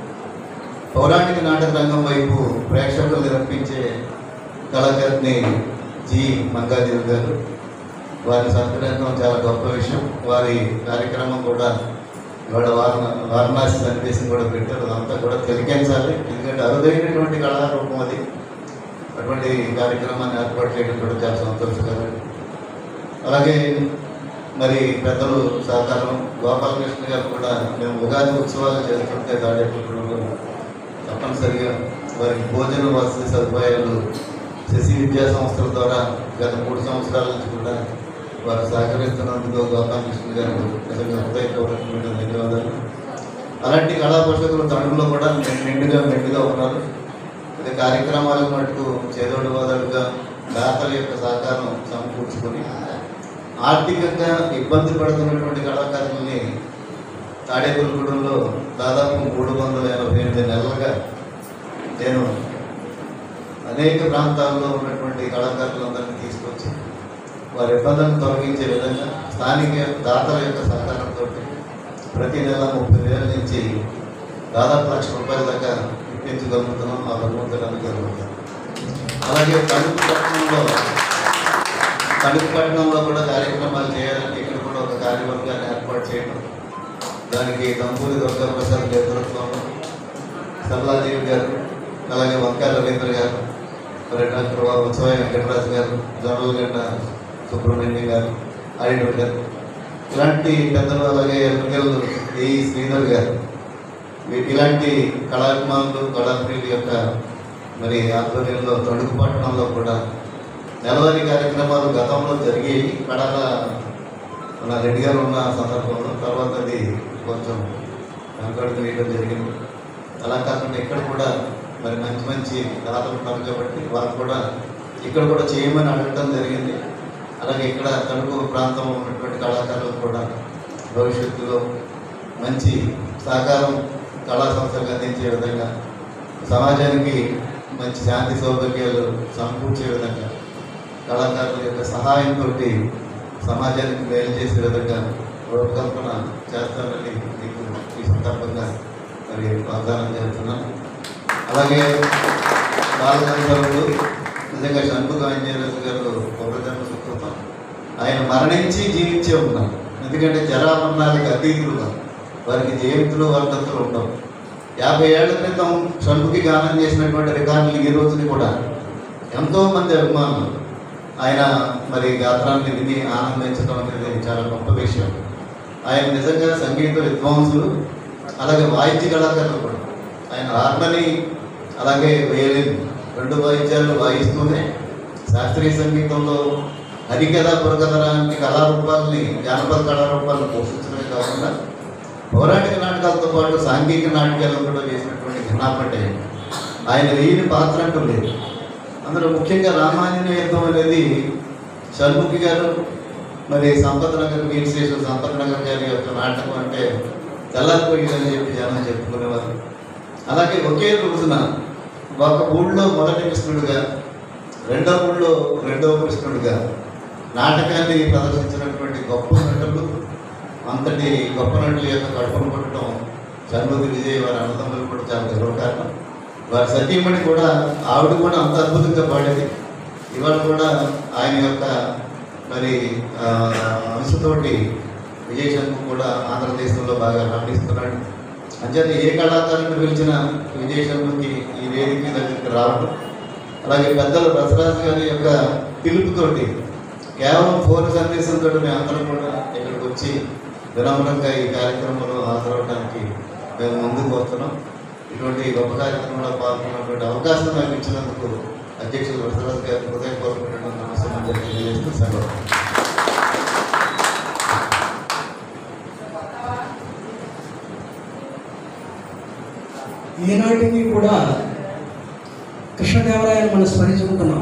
పౌరాణిక నాటక రంగం వైపు ప్రేక్షకులు రప్పించే కళాకారిని జి మంగాదేవి గారు వారిని సత్కరించడం చాలా గొప్ప విషయం వారి కార్యక్రమం కూడా ఇవాళ వారణ వారణాసి సన్నివేశం కూడా పెట్టారు అదంతా కూడా తిలకించాలి ఎందుకంటే అరుదైనటువంటి కళారూపం అది అటువంటి కార్యక్రమాన్ని ఏర్పాటు చేయడం కూడా చాలా సంతోషకరం అలాగే మరి పెద్దలు సహకారం గోపాలకృష్ణ గారు కూడా మేము ఉగాది ఉత్సవాలు చేస్తుంటే దాడేపట్నంలో తప్పనిసరిగా వారికి భోజన వసతి సదుపాయాలు శశి విద్యా సంస్థల ద్వారా గత మూడు సంవత్సరాల నుంచి కూడా వారు సహకరిస్తున్నందుకు గోపాలకృష్ణ గారు నిజంగా హృదయపూర్వకమైన ధన్యవాదాలు అలాంటి కళా పోషకులు తణుకులో కూడా నిండు- నిండుగా మెండుగా ఉన్నారు ఇది కార్యక్రమాలకు మటుకు చేదోడు వాదడుగా దాతల యొక్క సహకారం సమకూర్చుకొని ఆర్థికంగా ఇబ్బంది పడుతున్నటువంటి కళాకారుల్ని తాడేపల్లిగూడెంలో దాదాపు మూడు వందల ఎనభై ఎనిమిది నెలలుగా నేను అనేక ప్రాంతాల్లో ఉన్నటువంటి కళాకారులందరినీ తీసుకొచ్చి వారి ఇబ్బందులను తొలగించే విధంగా స్థానిక దాతల యొక్క సహకారంతో ప్రతి నెల ముప్పై వేల నుంచి దాదాపు లక్ష రూపాయల దాకా ఇప్పించగలుగుతున్నాం ఆ భగవంతుడు అనుగలుగుతాం అలాగే తణుకు పట్టణంలో తణుకు పట్టణంలో కూడా కార్యక్రమాలు చేయాలంటే ఇక్కడ కూడా ఒక కార్యవర్గాన్ని ఏర్పాటు చేయడం దానికి దంపూరి దుర్గా ప్రసాద్ నేతృత్వంలో సరళాదేవి గారు అలాగే వంకాయ రవీంద్ర గారు మరి డాక్టర్ ఉత్సవ వెంకటరాజు గారు జనరల్ గంట సుబ్రహ్మణ్యం గారు ఆడిటర్ గారు ఇలాంటి పెద్దలు అలాగే ఎమ్మెల్యేలు ఏ శ్రీధర్ గారు వీ- ఇలాంటి కళాభిమానులు కళాప్రియుల యొక్క మరి ఆధ్వర్యంలో తణుకు పట్టణంలో కూడా నెలవారీ కార్యక్రమాలు గతంలో జరిగేవి కడాల మన రెడ్డి గారు ఉన్న సందర్భంలో తర్వాత అది కొంచెం వెనకడుగు వేయడం జరిగింది అలా కాకుండా ఇక్కడ కూడా మరి మంచి మంచి దాతలు ఉన్నారు కాబట్టి వారు కూడా ఇక్కడ కూడా చేయమని అడగటం జరిగింది అలాగే ఇక్కడ తణుకు ప్రాంతంలో ఉన్నటువంటి కళాకారులు కూడా భవిష్యత్తులో మంచి సహకారం కళా సంస్థలకు అందించే విధంగా సమాజానికి మంచి శాంతి సౌకర్యాలు సమకూర్చే విధంగా కళాకారుల యొక్క సహాయంతో సమాజానికి మేలు చేసే విధంగా రూపకల్పన చేస్తానని మీకు ఈ సందర్భంగా మరి వాగ్దానం చేస్తున్నాను అలాగే బాలగంధర్వుడు నిజంగా షణ్ముఖ ఆంజనేయులు గారు పౌరజన్మ సుకృతం ఆయన మరణించి జీవించే ఉన్నారు ఎందుకంటే జరామరణాలకు అతీతులు ఉన్నారు వారికి జయంతులు వర్ధంతులు ఉండవు యాభై ఏళ్ల క్రితం షణ్ముఖి గానం చేసినటువంటి రికార్డులు ఈ రోజుని కూడా ఎంతోమంది అభిమానులు ఆయన మరి గాత్రాన్ని విని ఆనందించడం అనేది చాలా గొప్ప విషయం ఆయన నిజంగా సంగీత విద్వాంసులు అలాగే వాయిద్య కళాకారులు కూడా ఆయన హార్మనీ అలాగే వేలిన్ రెండు వాయిద్యాలు వాయిస్తూనే శాస్త్రీయ సంగీతంలో హరికథ బుర్రకథ లాంటి కళారూపాలని జానపద కళారూపాలను పోషించడమే కాకుండా పౌరాణిక నాటకాలతో పాటు సాంఘిక నాటకాలు కూడా చేసినటువంటి ఘనాపటే ఆయన వేయని పాత్ర అంటూ లేదు అందులో ముఖ్యంగా రామాంజనేయ యుద్ధం అనేది షణ్ముఖి గారు మరి సంపత్ నగర్ వీర్ స్టేషన్ సంపత్ నగర్ గారి యొక్క నాటకం అంటే తెల్లారిపోయిందని చెప్పి జనం చెప్పుకునేవారు అలాగే ఒకే రోజున ఒక ఊళ్ళో మొదటి కృష్ణుడిగా రెండో ఊళ్ళో రెండవ కృష్ణుడిగా నాటకాన్ని ప్రదర్శించినటువంటి గొప్ప నటులు అంతటి గొప్ప నటుల యొక్క కడుపును కొట్టడం షణ్ముఖి విజయ్ వారి అన్నదమ్ములు కూడా చాలా గర్వకారణం వారి సతీమణి కూడా ఆవిడ కూడా అంత అద్భుతంగా పాడేది ఇవాళ కూడా ఆయన యొక్క మరి ఆ, అంశతోటి విజయ్ శంకు కూడా ఆంధ్రదేశంలో బాగా రాణిస్తున్నాడు అంచేత ఏ కళాకారుని పిలిచిన విజయ్ శంకుకి ఈ వేదిక దగ్గరికి రావడం అలాగే పెద్దలు రసరాజు గారి యొక్క పిలుపుతోటి కేవలం ఫోన్ సందేశంతో మేము అందరం కూడా ఇక్కడికి వచ్చి వినమ్రంగా ఈ కార్యక్రమంలో హాజరవడానికి మేము ముందుకు వస్తున్నాం ఇటువంటి గొప్ప కార్యక్రమంలో పాల్గొన్నటువంటి అవకాశం నాకు ఇచ్చినందుకు అధ్యక్షులు వరసరాజు గారికి హృదయపూర్వకమైనటువంటి నమస్కారం తెలియజేస్తూ సెలవు ఈనాటికి కూడా కృష్ణదేవరాయలు మనం స్మరించుకుంటున్నాం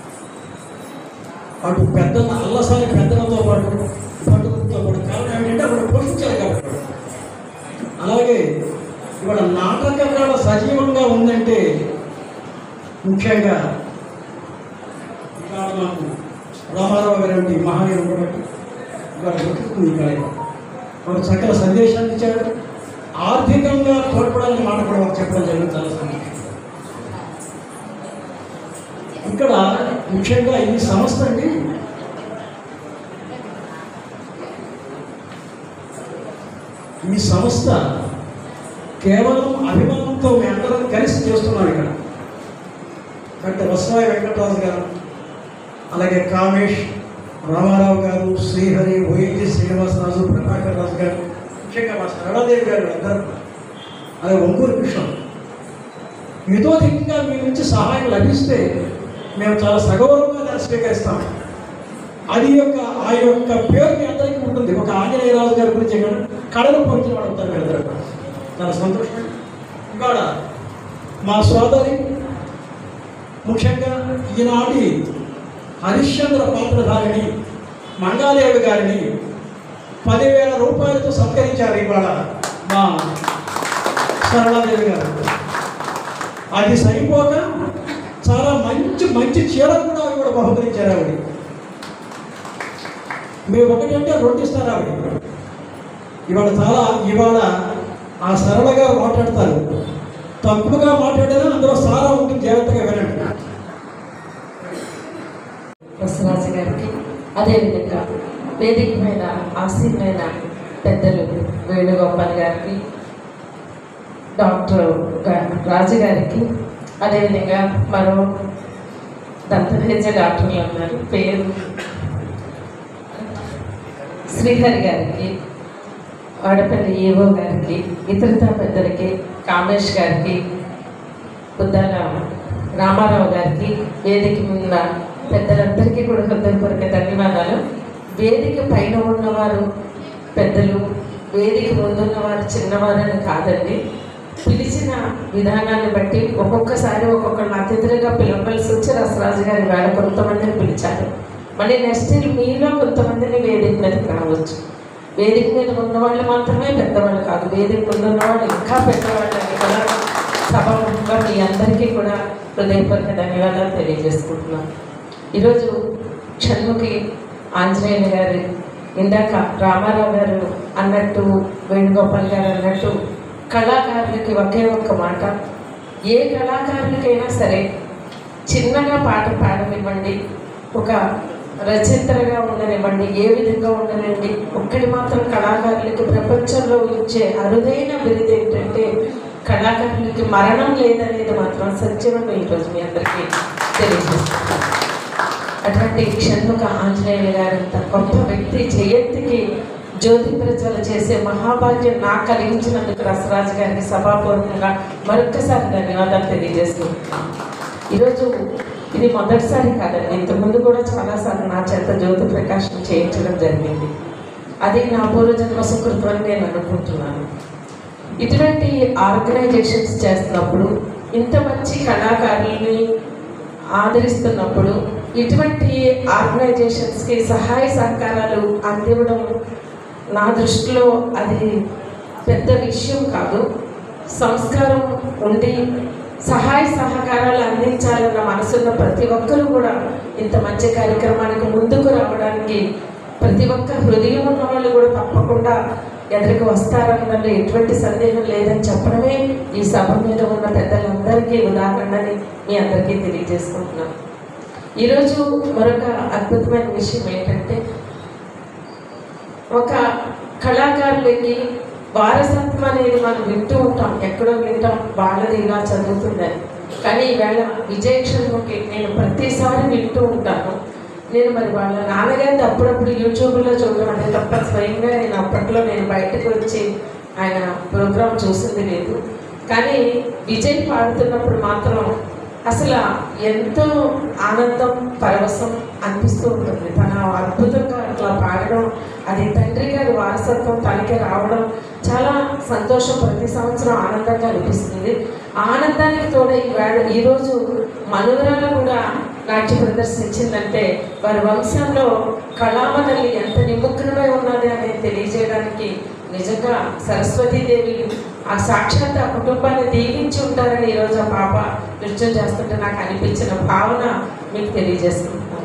అటు పెద్దల అల్లసాని పెద్దలతో పాటు పట్టుకులతో పాటు కారణం ఏంటంటే అప్పుడు పోషించారు కాబట్టి అలాగే ఇవాళ నాటక కళ సజీవంగా ఉందంటే ముఖ్యంగా ఇవాళ మాకు రామారావు గారి మహానీయుడు కూడా ఇవాళ దొరుకుతుంది ఈ కార్యక్రమం ఒక చక్కల సందేశాన్ని ఇచ్చాడు ఆర్థికంగా తోడ్పడాలని మాట కూడా వారు చెప్పడం జరిగింది చాలా సంతోషం ఇక్కడ ముఖ్యంగా ఈ సంస్థ అండి ఈ సంస్థ కేవలం అభిమానంతో మీ అందరం కలిసి చేస్తున్నాం ఇక్కడ డాక్టర్ వసవాయి వెంకటరాజు గారు అలాగే కామేష్ రామారావు గారు శ్రీహరి వైద్య శ్రీనివాసరాజు ప్రభాకర్ రాజు గారు ముఖ్యంగా మా సరళాదేవి గారు అందరూ అలాగే ఒంగూరు కృష్ణ యుధోధికంగా మీ నుంచి సహాయం లభిస్తే మేము చాలా సగౌరవంగా దాన్ని స్వీకరిస్తాం అది యొక్క ఆ యొక్క పేరు మీ అందరికీ ఉంటుంది ఒక ఆంజనేయరాజు గారి గురించి ఇక్కడ కళలు పోయించిన వాడు అవుతారు మీరందరూ కూడా. చాలా సంతోషం ఇవాళ మా సోదరి ముఖ్యంగా ఈనాటి హరిశ్చంద్ర పాత్రధారిణి మంగాదేవి గారిని పదివేల రూపాయలతో సత్కరించారు ఇవాళ మా సరళాదేవి గారు అది సరిపోక చాలా మంచి మంచి చీర కూడా ఆవిడ బహుకరించారు ఆవిడ మీరు ఒకటంటే రెండు ఇస్తారు ఆవిడ ఇవాళ చాలా ఇవాళ ఆ సరళగా మాట్లాడతారు తప్పుగా మాట్లాడినా అందులో సారా ఉంటుంది జాగ్రత్తగా వినండి బసవరాజు గారికి అదేవిధంగా వేదిక మీద ఆసీనమైన పెద్దలు వేణుగోపాల్ గారికి డాక్టర్ గా- రాజు గారికి అదేవిధంగా మరో దంతవేద్య డాక్టర్లు ఉన్నారు పేరు శ్రీహరి గారికి వాడపల్లి ఏవో గారికి ఇతరత పెద్దలకి కామేష్ గారికి బుద్ధాల రామారావు గారికి వేదిక మీద పెద్దలందరికీ కూడా హృదయపూర్వక ధన్యవాదాలు వేదిక పైన ఉన్నవారు పెద్దలు వేదిక ముందున్న వారు చిన్నవారని కాదండి పిలిచిన విధానాన్ని బట్టి ఒక్కొక్కసారి ఒక్కొక్కరిని అతిథులుగా పిలవవలసి వచ్చి రసరాజు గారి వేళ కొంతమందిని పిలిచారు మళ్ళీ నెక్స్ట్ మీలో కొంతమందిని వేదిక మీదకి రావచ్చు వేదిక మీద ఉన్న వాళ్ళు మాత్రమే పెద్దవాళ్ళు కాదు వేదిక ముందు ఉన్న వాళ్ళు ఇంకా పెద్దవాళ్ళు అని కూడా సభముఖంగా మీ అందరికీ కూడా హృదయపూర్వక ధన్యవాదాలు తెలియజేసుకుంటున్నాను ఈరోజు షణ్ముఖి ఆంజనేయులు గారు ఇందాక రామారావు గారు అన్నట్టు వేణుగోపాల్ గారు అన్నట్టు కళాకారులకి ఒకే ఒక్క మాట ఏ కళాకారులకైనా సరే చిన్నగా పాట పాడనివ్వండి ఒక రచయితలుగా ఉండనివ్వండి ఏ విధంగా ఉండనివ్వండి ఒక్కటి మాత్రం కళాకారులకి ప్రపంచంలో ఇచ్చే అరుదైన బిరుదు ఏంటంటే కళాకారులకి మరణం లేదనేది మాత్రం సత్యమని ఈరోజు మీ అందరికీ తెలియజేస్తున్నాను అటువంటి షణ్ముఖ ఆంజనేయులు గారంత గొప్ప వ్యక్తి జయంతికి జ్యోతి ప్రజ్వల చేసే మహాభాగ్యం నాకు కలిగించినందుకు రసరాజు గారికి సభాపూర్వకంగా మరొక్కసారి ధన్యవాదాలు తెలియజేస్తున్నాను ఈరోజు ఇది మొదటిసారి కాదండి ఇంతకుముందు కూడా చాలాసార్లు నా చేత జ్యోతి ప్రకాశం చేయించడం జరిగింది అది నా పూర్వజన్మ సుకృతం అని నేను అనుకుంటున్నాను ఇటువంటి ఆర్గనైజేషన్స్ చేస్తున్నప్పుడు ఇంత మంచి కళాకారుల్ని ఆదరిస్తున్నప్పుడు ఇటువంటి ఆర్గనైజేషన్స్కి సహాయ సహకారాలు అందివ్వడం నా దృష్టిలో అది పెద్ద విషయం కాదు సంస్కారం ఉండి సహాయ సహకారాలు అందించాలన్న మనసున్న ప్రతి ఒక్కరూ కూడా ఇంత మంచి కార్యక్రమానికి ముందుకు రావడానికి ప్రతి ఒక్క హృదయం ఉన్న వాళ్ళు కూడా తప్పకుండా ఎదురుకు వస్తారన్నది ఎటువంటి సందేహం లేదని చెప్పడమే ఈ సభ మీద ఉన్న పెద్దలందరికీ ఉదాహరణని మీ అందరికీ తెలియజేసుకుంటున్నాను ఈరోజు మరొక అద్భుతమైన విషయం ఏంటంటే ఒక కళాకారులకి వారసత్వం అనేది మనం వింటూ ఉంటాం ఎక్కడో వింటాం వాళ్ళది ఇలా చదువుతుందని కానీ ఈవేళ విజయ క్షణ్ముఖి నేను ప్రతిసారి వింటూ ఉంటాను నేను మరి వాళ్ళ నాన్నగారిని అప్పుడప్పుడు యూట్యూబ్లో చూడడం అంటే తప్ప స్వయంగా నేను అప్పట్లో నేను బయటకు వచ్చి ఆయన ప్రోగ్రాం చూసింది లేదు కానీ విజయ్ పాడుతున్నప్పుడు మాత్రం అసలు ఎంతో ఆనందం పరవశం అనిపిస్తూ ఉంటుంది తన అద్భుతంగా అట్లా పాడడం అది తండ్రి గారి వారసత్వం తనకి రావడం చాలా సంతోషం ప్రతి సంవత్సరం ఆనందంగా అనిపిస్తుంది ఆ ఆనందానికి తోడ ఈవేళ ఈరోజు మనోరాలు కూడా నాట్య ప్రదర్శించిందంటే వారి వంశంలో కళామతల్లి ఎంత నిమగ్నమై ఉన్నది అనేది తెలియజేయడానికి నిజంగా సరస్వతీదేవి ఆ సాక్షాత్ ఆ కుటుంబాన్ని దీవించి ఉంటారని ఈరోజు ఆ పాప నృత్యం చేస్తుంటే నాకు అనిపించిన భావన మీకు తెలియజేసుకుంటున్నాను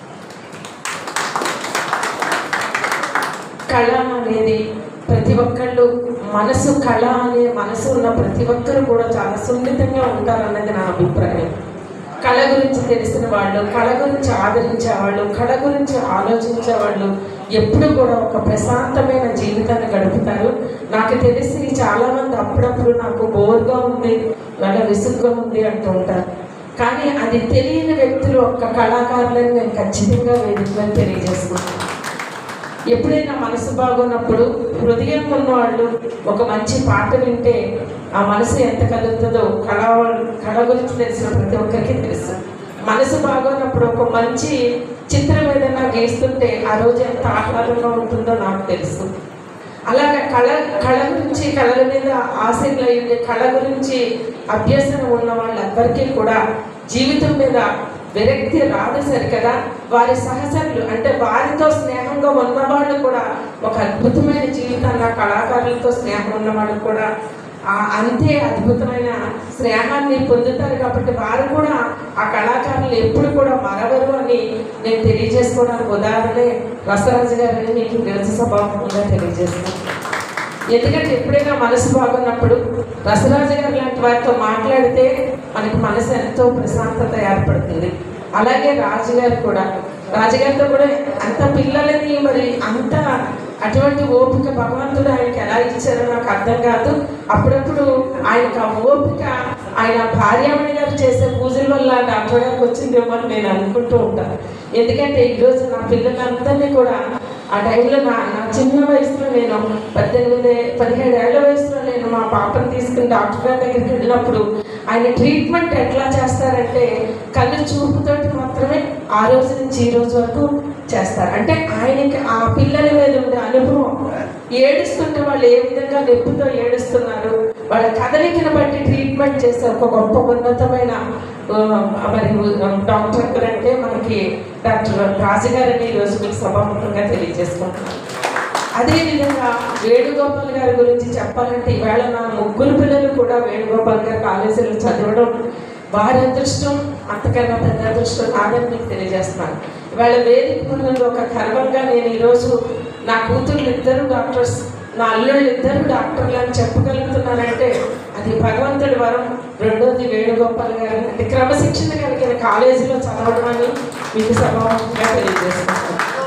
కళ అనేది ప్రతి ఒక్కళ్ళు మనసు కళ అనే మనసు ఉన్న ప్రతి ఒక్కరు కూడా చాలా సున్నితంగా ఉంటారన్నది నా అభిప్రాయం కళ గురించి తెలిసిన వాళ్ళు కళ గురించి ఆదరించే వాళ్ళు కళ గురించి ఆలోచించే వాళ్ళు ఎప్పుడు కూడా ఒక ప్రశాంతమైన జీవితాన్ని గడుపుతారు నాకు తెలిసి చాలామంది అప్పుడప్పుడు నాకు బోర్గా ఉంది వాళ్ళ విసుగ్గా ఉంది అంటూ ఉంటారు కానీ అది తెలియని వ్యక్తులు ఒక్క కళాకారులని నేను ఖచ్చితంగా వేదికలను తెలియజేసుకుంటాను ఎప్పుడైనా మనసు బాగున్నప్పుడు హృదయం ఉన్నవాళ్ళు ఒక మంచి పాట వింటే ఆ మనసు ఎంత కలుగుతుందో కళ కళ గురించి తెలిసిన ప్రతి ఒక్కరికి తెలుసు మనసు బాగున్నప్పుడు ఒక మంచి చిత్రం ఏదైనా గీస్తుంటే ఆ రోజు ఎంత ఆహ్లాదంగా ఉంటుందో నాకు తెలుసు అలాగే కళ కళ గురించి కళల మీద ఆశలు అయ్యింది కళ గురించి అభ్యసన ఉన్న వాళ్ళందరికీ కూడా జీవితం మీద విరక్తి రాదు సరికదా వారి సహచరులు అంటే వారితో స్నేహంగా ఉన్నవాళ్ళు కూడా ఒక అద్భుతమైన జీవితాన్ని ఆ కళాకారులతో స్నేహం ఉన్నవాళ్ళు కూడా ఆ అంతే అద్భుతమైన స్నేహాన్ని పొందుతారు కాబట్టి వారు కూడా ఆ కళాకారులు ఎప్పుడు కూడా మరవరు అని నేను తెలియజేసుకోవడానికి ఉదాహరణే రసరాజు గారిని మీకు తెలుసు సభాముఖంగా తెలియజేస్తున్నాను ఎందుకంటే ఎప్పుడైనా మనసు బాగున్నప్పుడు రసరాజు గారు లాంటి వారితో మాట్లాడితే మనకి మనసు ఎంతో ప్రశాంతత ఏర్పడుతుంది అలాగే రాజుగారు కూడా రాజుగారితో కూడా అంత పిల్లలని మరి అంత అటువంటి ఓపిక భగవంతుడు ఆయనకి ఎలా ఇచ్చారో నాకు అర్థం కాదు అప్పుడప్పుడు ఆయనకు ఆ ఓపిక ఆయన భార్యామణి గారు చేసే పూజల వల్ల డాక్టర్ గారికి వచ్చిందేమో అని నేను అనుకుంటూ ఉంటాను ఎందుకంటే ఈరోజు నా పిల్లలందరినీ కూడా ఆ టైంలో నా నా చిన్న వయసులో నేను పద్దెనిమిది పదిహేడు ఏళ్ల వయసులో నేను మా పాపను తీసుకుని డాక్టర్ గారి దగ్గరికి వెళ్ళినప్పుడు ఆయన ట్రీట్మెంట్ ఎట్లా చేస్తారంటే కళ్ళు చూపుతోటి మాత్రమే ఆ రోజు నుంచి ఈ రోజు వరకు చేస్తారు అంటే ఆయనకి ఆ పిల్లల మీద ఉండే అనుభవం ఏడుస్తుంటే వాళ్ళు ఏ విధంగా నొప్పితో ఏడుస్తున్నారు వాళ్ళ కదలికను బట్టి ట్రీట్మెంట్ చేసే ఒక గొప్ప ఉన్నతమైన ఆ, మరి డాక్టర్ గారు అంటే మనకి డాక్టర్ రాజుగారిని ఈరోజు మీకు సభాముఖంగా తెలియజేసుకుంటున్నాను అదేవిధంగా వేణుగోపాల్ గారి గురించి చెప్పాలంటే ఈవేళ నా ముగ్గురు పిల్లలు కూడా వేణుగోపాల్ గారి కాలేజీలో చదవడం వారి అదృష్టం అంతకన్నా పెద్ద అదృష్టం నాదని మీకు తెలియజేస్తున్నాను ఇవాళ వేదిక ముందు ఒక గర్వంగా నేను ఈరోజు నా కూతుర్లు ఇద్దరు డాక్టర్స్ నా అల్లుళ్ళు ఇద్దరు డాక్టర్లు అని చెప్పగలుగుతున్నానంటే అది భగవంతుడి వరం రెండోది వేణుగోపాల్ గారు అంటే క్రమశిక్షణ కలిగిన కాలేజీలో చదవడం అని మీకు సభాముఖంగా తెలియజేస్తున్నాను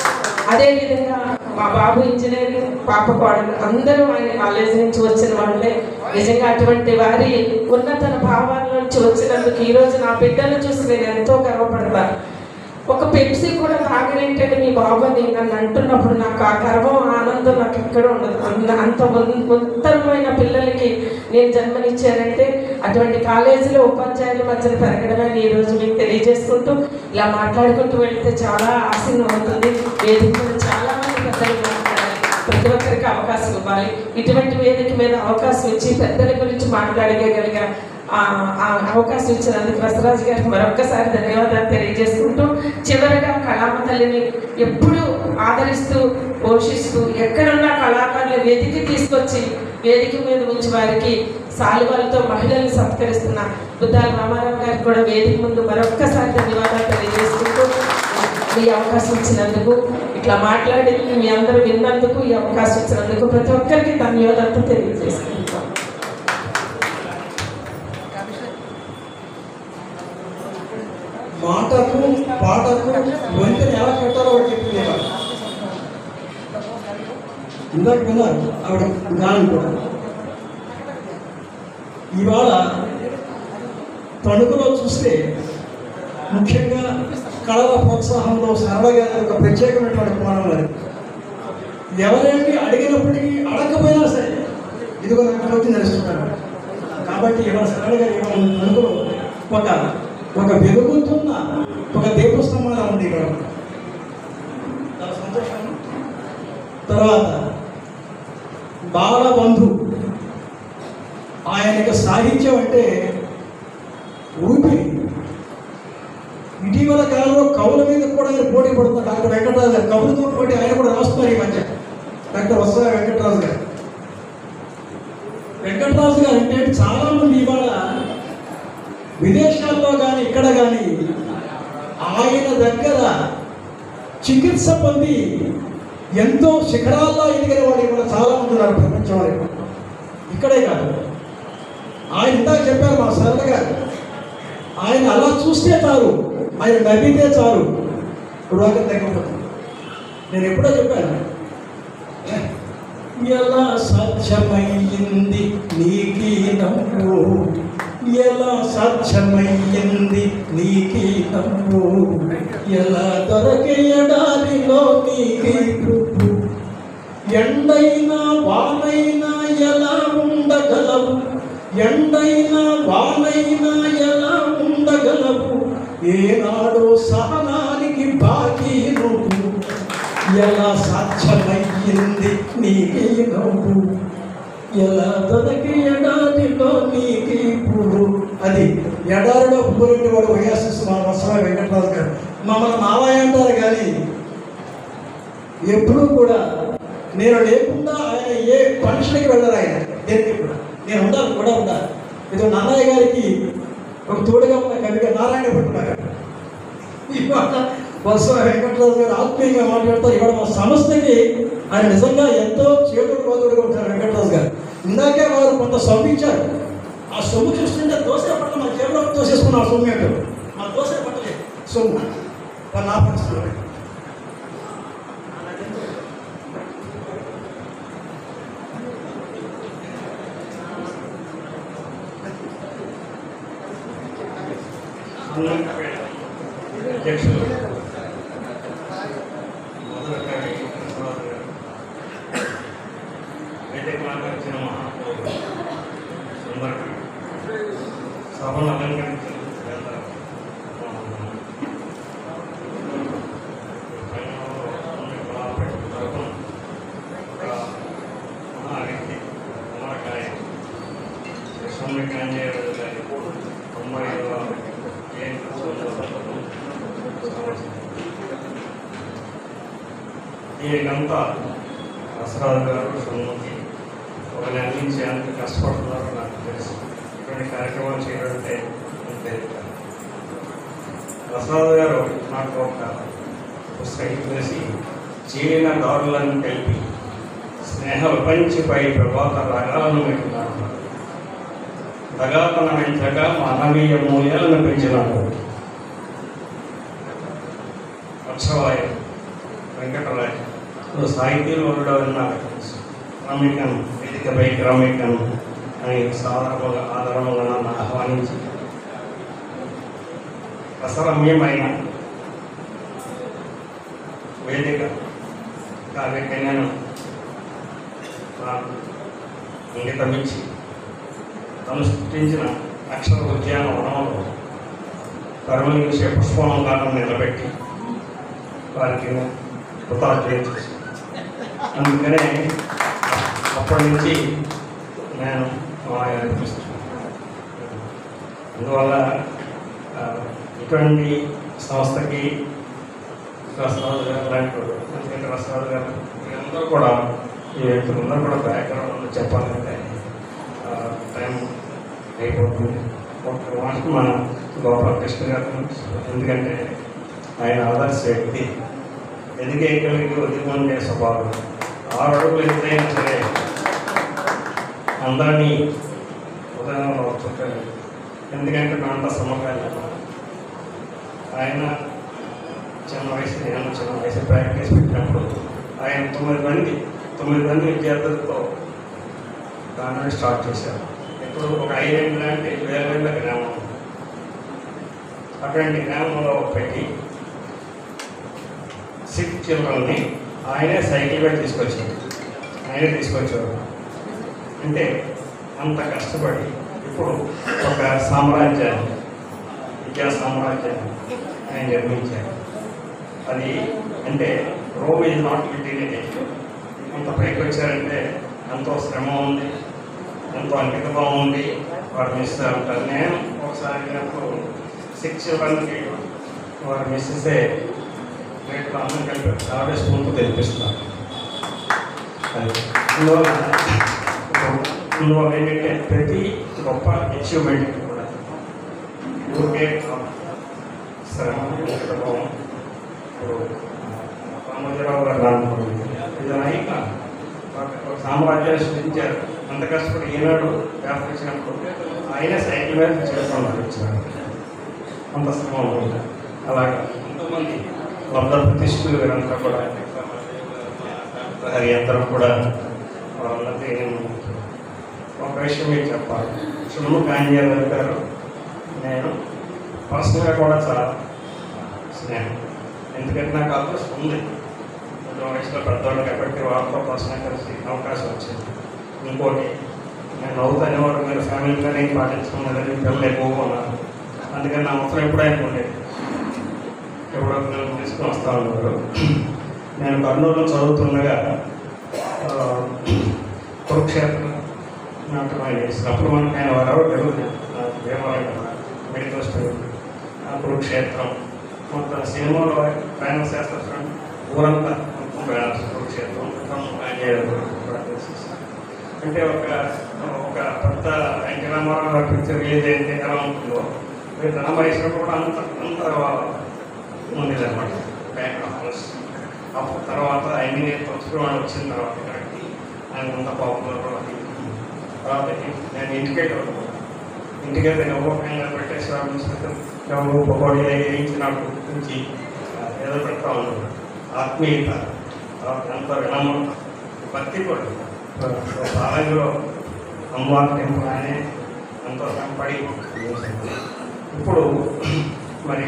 అదేవిధంగా మా బాబు ఇంజనీరింగ్ పాప కోడలు అందరూ ఆయన కాలేజీ నుంచి వచ్చిన వాళ్ళే నిజంగా అటువంటి వారి ఉన్నత భావాల నుంచి వచ్చినందుకు ఈరోజు నా బిడ్డను చూసి నేను ఎంతో గర్వపడతాను ఒక పెప్సీ కూడా తాగలేంటని మీ బాబు అని నన్ను అంటున్నప్పుడు నాకు ఆ గర్వం ఆనందం నాకు ఎక్కడ ఉండదు అంత అంత ఉన్- ఉత్తమమైన పిల్లలకి నేను జన్మనిచ్చానంటే అటువంటి కాలేజీలో ఉపాధ్యాయుల మధ్యన పెరగడమే అని ఈరోజు మీకు తెలియజేసుకుంటూ ఇలా మాట్లాడుకుంటూ వెళ్తే చాలా ఆసీనం అవుతుంది వేదిక మీద చాలా మంది పెద్దలు మాట్లాడాలి ప్రతి ఒక్కరికి అవకాశం ఇవ్వాలి ఇటువంటి వేదిక మీద అవకాశం ఇచ్చి పెద్దల గురించి మాట్లాడగలిగిన ఆ ఆ అవకాశం ఇచ్చినందుకు వసరాజు గారికి మరొక్కసారి ధన్యవాదాలు తెలియజేసుకుంటూ చివరగా కళామ తల్లిని ఎప్పుడూ ఆదరిస్తూ పోషిస్తూ ఎక్కడున్న కళాకారులు వేదిక తీసుకొచ్చి వేదిక మీద ఉంచి వారికి సాలువాలతో మహిళల్ని సత్కరిస్తున్న బుద్ధాల రామారావు గారికి కూడా వేదిక ముందు మరొక్కసారి ధన్యవాదాలు తెలియజేసుకుంటూ ఈ అవకాశం ఇచ్చినందుకు ఇట్లా మాట్లాడి మీ అందరూ విన్నందుకు ఈ అవకాశం ఇచ్చినందుకు ప్రతి ఒక్కరికి ధన్యవాదాలతో తెలియజేసుకుంటాం మాటకు పాటకు వంతెన ఎలా కట్టాలో ఒకటి చెప్పింది ఇవాళ. ఇందాక విన్నారు ఆవిడ గానం కూడా ఇవాళ తణుకులో చూస్తే ముఖ్యంగా కళల ప్రోత్సాహంలో సరళ గారి ఒక ప్రత్యేకమైనటువంటి కోణం అది ఎవరేంటి అడిగినప్పటికీ అడగకపోయినా సరే ఇదిగో నాకు జ్యోతి నడుస్తున్నారు కాబట్టి ఇవాళ సరళ గారు ఇవాళ తణుకులో ఒక ఒక వెలుగుతున్న ఒక దీపస్తంభంగా ఉంది ఇక్కడ చాలా సంతోషం తర్వాత బాలబంధు ఆయనకి సాహిత్యం అంటే ఊపిరి ఇటీవల కాలంలో కవుల మీద కూడా ఆయన పోటీ పడుతున్నారు డాక్టర్ వెంకటరాజు గారు కవులతో పోటీ ఆయన కూడా రాస్తున్నారు ఈ మధ్య డాక్టర్ వత్స వెంకటరాజు గారు వెంకటరాజు గారు అంటే చాలా మంది ఇవాళ విదేశాల్లో కానీ ఇక్కడ కానీ ఆయన దగ్గర చికిత్స పొంది ఎంతో శిఖరాల్లో ఎదిగిన వాడు ఇక్కడ చాలా మంది ఉన్నారు ప్రపంచంలో ఇప్పుడు. ఇక్కడే కాదు ఆయన ఇందాక చెప్పారు మా సరళ గారు ఆయన అలా చూస్తే చాలు ఆయన నవ్వితే చాలు రోగం తగ్గిపోతుంది నేను ఎప్పుడో చెప్పాను ఎలా సాధ్యమయ్యింది నీకీ నవ్వు ఎలా సాధ్యమయ్యింది నీకీ నవ్వు ఎలా దొరకేయడానిలో నీకీ పువ్వు ఎండైనా వానైనా ఎలా ఉండగలవు ఎండైనా వానైనా ఎలా ఉండగలవు ఏనాడో సహనానికి బాకీ నువ్వు ఎలా సాధ్యమయ్యింది నీకే నవ్వు ఎలా దొరికి ఎడారిలో నీకే పువ్వు అది ఎడారిలో పువ్వులంటే వాడు వైఎస్ఎస్ మా వసవ వెంకటరాజు గారు మమ్మల్ని మావయ్య అంటారు కానీ ఎప్పుడూ కూడా నేను లేకుండా ఆయన ఏ ఫంక్షన్కి వెళ్ళరు ఆయన దేనికి కూడా నేను ఉండాలి కూడా ఉండాలి ఏదో నాన్నయ్య గారికి ఒక తోడుగా ఉన్న కవిగా నారాయణ పట్టున్నారు ఇవాళ బస్సు వెంకటరాజు గారు ఆత్మీయంగా మాట్లాడతారు ఇవాళ మా సంస్థకి ఆయన నిజంగా ఎంతో చేతుడు కోతుడుగా ఉంటారు వెంకటరాజు గారు ఇందాకే వారు కొంత సొమ్ము ఇచ్చారు ఆ సొమ్ము చూస్తుంటే దోశ పట్ల మా జేబులో తోసేసుకున్నాం ఆ సొమ్ము ఏంటో మా దోశ పట్టలేదు సొమ్ము వాళ్ళ నా పరిస్థితుల్లో అధ్యక్షులు మొదలకారి విశ్వనాథ్ గారు వేదిక అలంకరించిన మహాప్రభు అందరికీ సభను అలంకరించిన పెద్ద మహాత్ములు. సంఘంలో ఉన్న కళాపేట తరపున ఒక మహా వ్యక్తి కుమారకాయ స్వామి కాంజేయుడు గారి తొంభై ఐదవ జయంతి సందర్భంలో దీనికంతా దసరాజు గారు సొమ్ముకి ఒకరిని అందించేందుకు కష్టపడుతున్నారో నాకు తెలుసు ఇటువంటి కార్యక్రమాలు చేయాలంటే అంతే దసరాజు గారు నాకు ఒక పుస్తకం చేసి చీలిన దారులను కలిపి స్నేహ విపంచిపై ప్రభాత రాగాలను పెట్టినారు దగాతన వెంచక మానవీయ మూల్యాలను పెంచినాడు అక్షవాయం వెంకటరాజు నువ్వు సాహితీలో ఉండడం నాకు తెలుసు రమ్యకం వేదికపై రమ్యకం అని సాధారణంగా ఆధారంగా నన్ను ఆహ్వానించి రసరమ్యమైన వేదిక కావ్యకన్యను నాకు అంకితమించి తను సృష్టించిన అక్షర ఉద్యానవనంలో కరుణించే పుష్పలంకారం నిలబెట్టి వారికి కృతజ్ఞత చేసి అందుకనే అప్పటి నుంచి నేను మాయ అనిపిస్తున్నాను అందువల్ల ఆ, ఇటువంటి సంస్థకి రసరాజు గారు లాంటి వాడు, ఎందుకంటే రసరాజు గారు వీళ్ళందరూ కూడా ఈ వ్యక్తులందరూ కూడా బ్యాక్గ్రౌండ్ చెప్పాలంటే ఆ, టైం అయిపోతుంది ఒక మాట మన గోపాలకృష్ణ గారు ఎందుకంటే ఆయన ఆదర్శ వ్యక్తి ఎదిగేయగలిగి ఒదిగుండే స్వభావం ఆరు అడుగులు ఎదురైనా సరే అందరినీ ఉదయంలో చుట్టాలి ఎందుకంటే నా అంత సమకాలీన ఆయన చిన్న వయసు నేను చిన్న వయసు ప్రాక్టీస్ పెట్టినప్పుడు ఆయన తొమ్మిది మంది తొమ్మిది మంది విద్యార్థులతో దాన్ని స్టార్ట్ చేశారు ఇప్పుడు ఒక ఐదేళ్ళు లాంటి వేల వేల గ్రామం అటువంటి గ్రామంలో పెట్టి సిక్ చిల్డ్రన్ని ఆయనే సైకిల్ మీద తీసుకొచ్చాడు ఆయనే తీసుకొచ్చాడు అంటే అంత కష్టపడి ఇప్పుడు ఒక సామ్రాజ్యాన్ని విద్యా సామ్రాజ్యాన్ని ఆయన నిర్మించారు అది అంటే రోమ్ ఈజ్ నాట్ ఇంటీరియర్ అంత పైకి వచ్చారంటే ఎంతో శ్రమ ఉంది ఎంతో అంకితభావం ఉంది వారు మిస్ ఉంటారు నేను ఒకసారి వెళ్ళినప్పుడు సిక్స్ చిల్డ్రన్కి వారు మిస్ ఇస్తే రేపు అన్నం కలిపి ఆవిడ స్పూన్తో తెలిపిస్తున్నారు అది అందువల్ల అందువల్ల ఏంటంటే ప్రతి గొప్ప అచీవ్మెంట్ కూడా ఊరికే శ్రమ అంకితభావం ఇప్పుడు రామోజీరావు గారు అనుకోండి ఇది నాయక ఒక సామ్రాజ్యాన్ని సృష్టించారు అంత కష్టపడి ఈనాడు పేపర్ ఇచ్చినప్పుడు ఆయన సైకిల్ మీద చేస్తున్నారు ఇచ్చారు అంత శ్రమ ఉంటుంది అలాగా ఎంతోమంది లబ్ధ ప్రతిష్ఠులు వీరంతా కూడా హరి అందరూ కూడా వాళ్ళకి నేను ఒక విషయం మీకు చెప్పాలి సుడుము కాంజీరావు గారు నేను పర్సనల్గా కూడా చాలా స్నేహం ఎందుకంటే నాకు అదృష్టం ఉంది కొంచెం వయసులో పెద్దవాళ్ళు కాబట్టి వాళ్ళతో పర్సనల్ కలిసి అవకాశం వచ్చింది ఇంకోటి నేను నవ్వుతానే వాడు మీరు ఫ్యామిలీ ప్లానింగ్ పాటించుకున్నదని పిల్లలు ఎక్కువగా ఉన్నారు అందుకని నా అవసరం ఎప్పుడైనా ఉండేది ఎప్పుడో పిల్లలు తీసుకుని వస్తా ఉన్నారు నేను కర్నూలులో చదువుతుండగా ఆ, కురుక్షేత్రం నాటకం ఆయన చేసినప్పుడు మనకి ఆయన వారు తెలుగు దేవాలయం మెడికల్ స్టూడెంట్ ఆ కురుక్షేత్రం మొత్తం సినిమాలో ప్రయాణ శాస్త్రం ఊరంతా మొత్తం ప్రయాణ కురుక్షేత్రం మొత్తం ఆయన కూడా చేసేసారు. అంటే ఒక ఒక పెద్ద ఎన్టీ రామారావు గారి పిక్చర్ రిలీజ్ అయితే ఎలా ఉంటుందో మీరు రామహేశ్వరం కూడా అంత అంత ఉండేది అనమాట బ్యాక్గ్రౌండ్ అప్పుడు తర్వాత అన్ని పక్షులు వచ్చిన తర్వాత ఇక్కడికి ఆయన అంత పాపులర్ తర్వాత నేను ఇంటికేట్ ఇంటికైతే నవ్వకంగా పెట్టేసి నవ్వు పకోడీ వేయించినప్పుడు నుంచి ఆ, ఏదో పెడతా ఉన్నాడు ఆత్మీయత తర్వాత ఎంత వినమ్రత భక్తి కూడా బాలయ్యలో అమ్మవారి టెంపుల్ ఆయనే ఎంతో కనపడి ఇప్పుడు మరి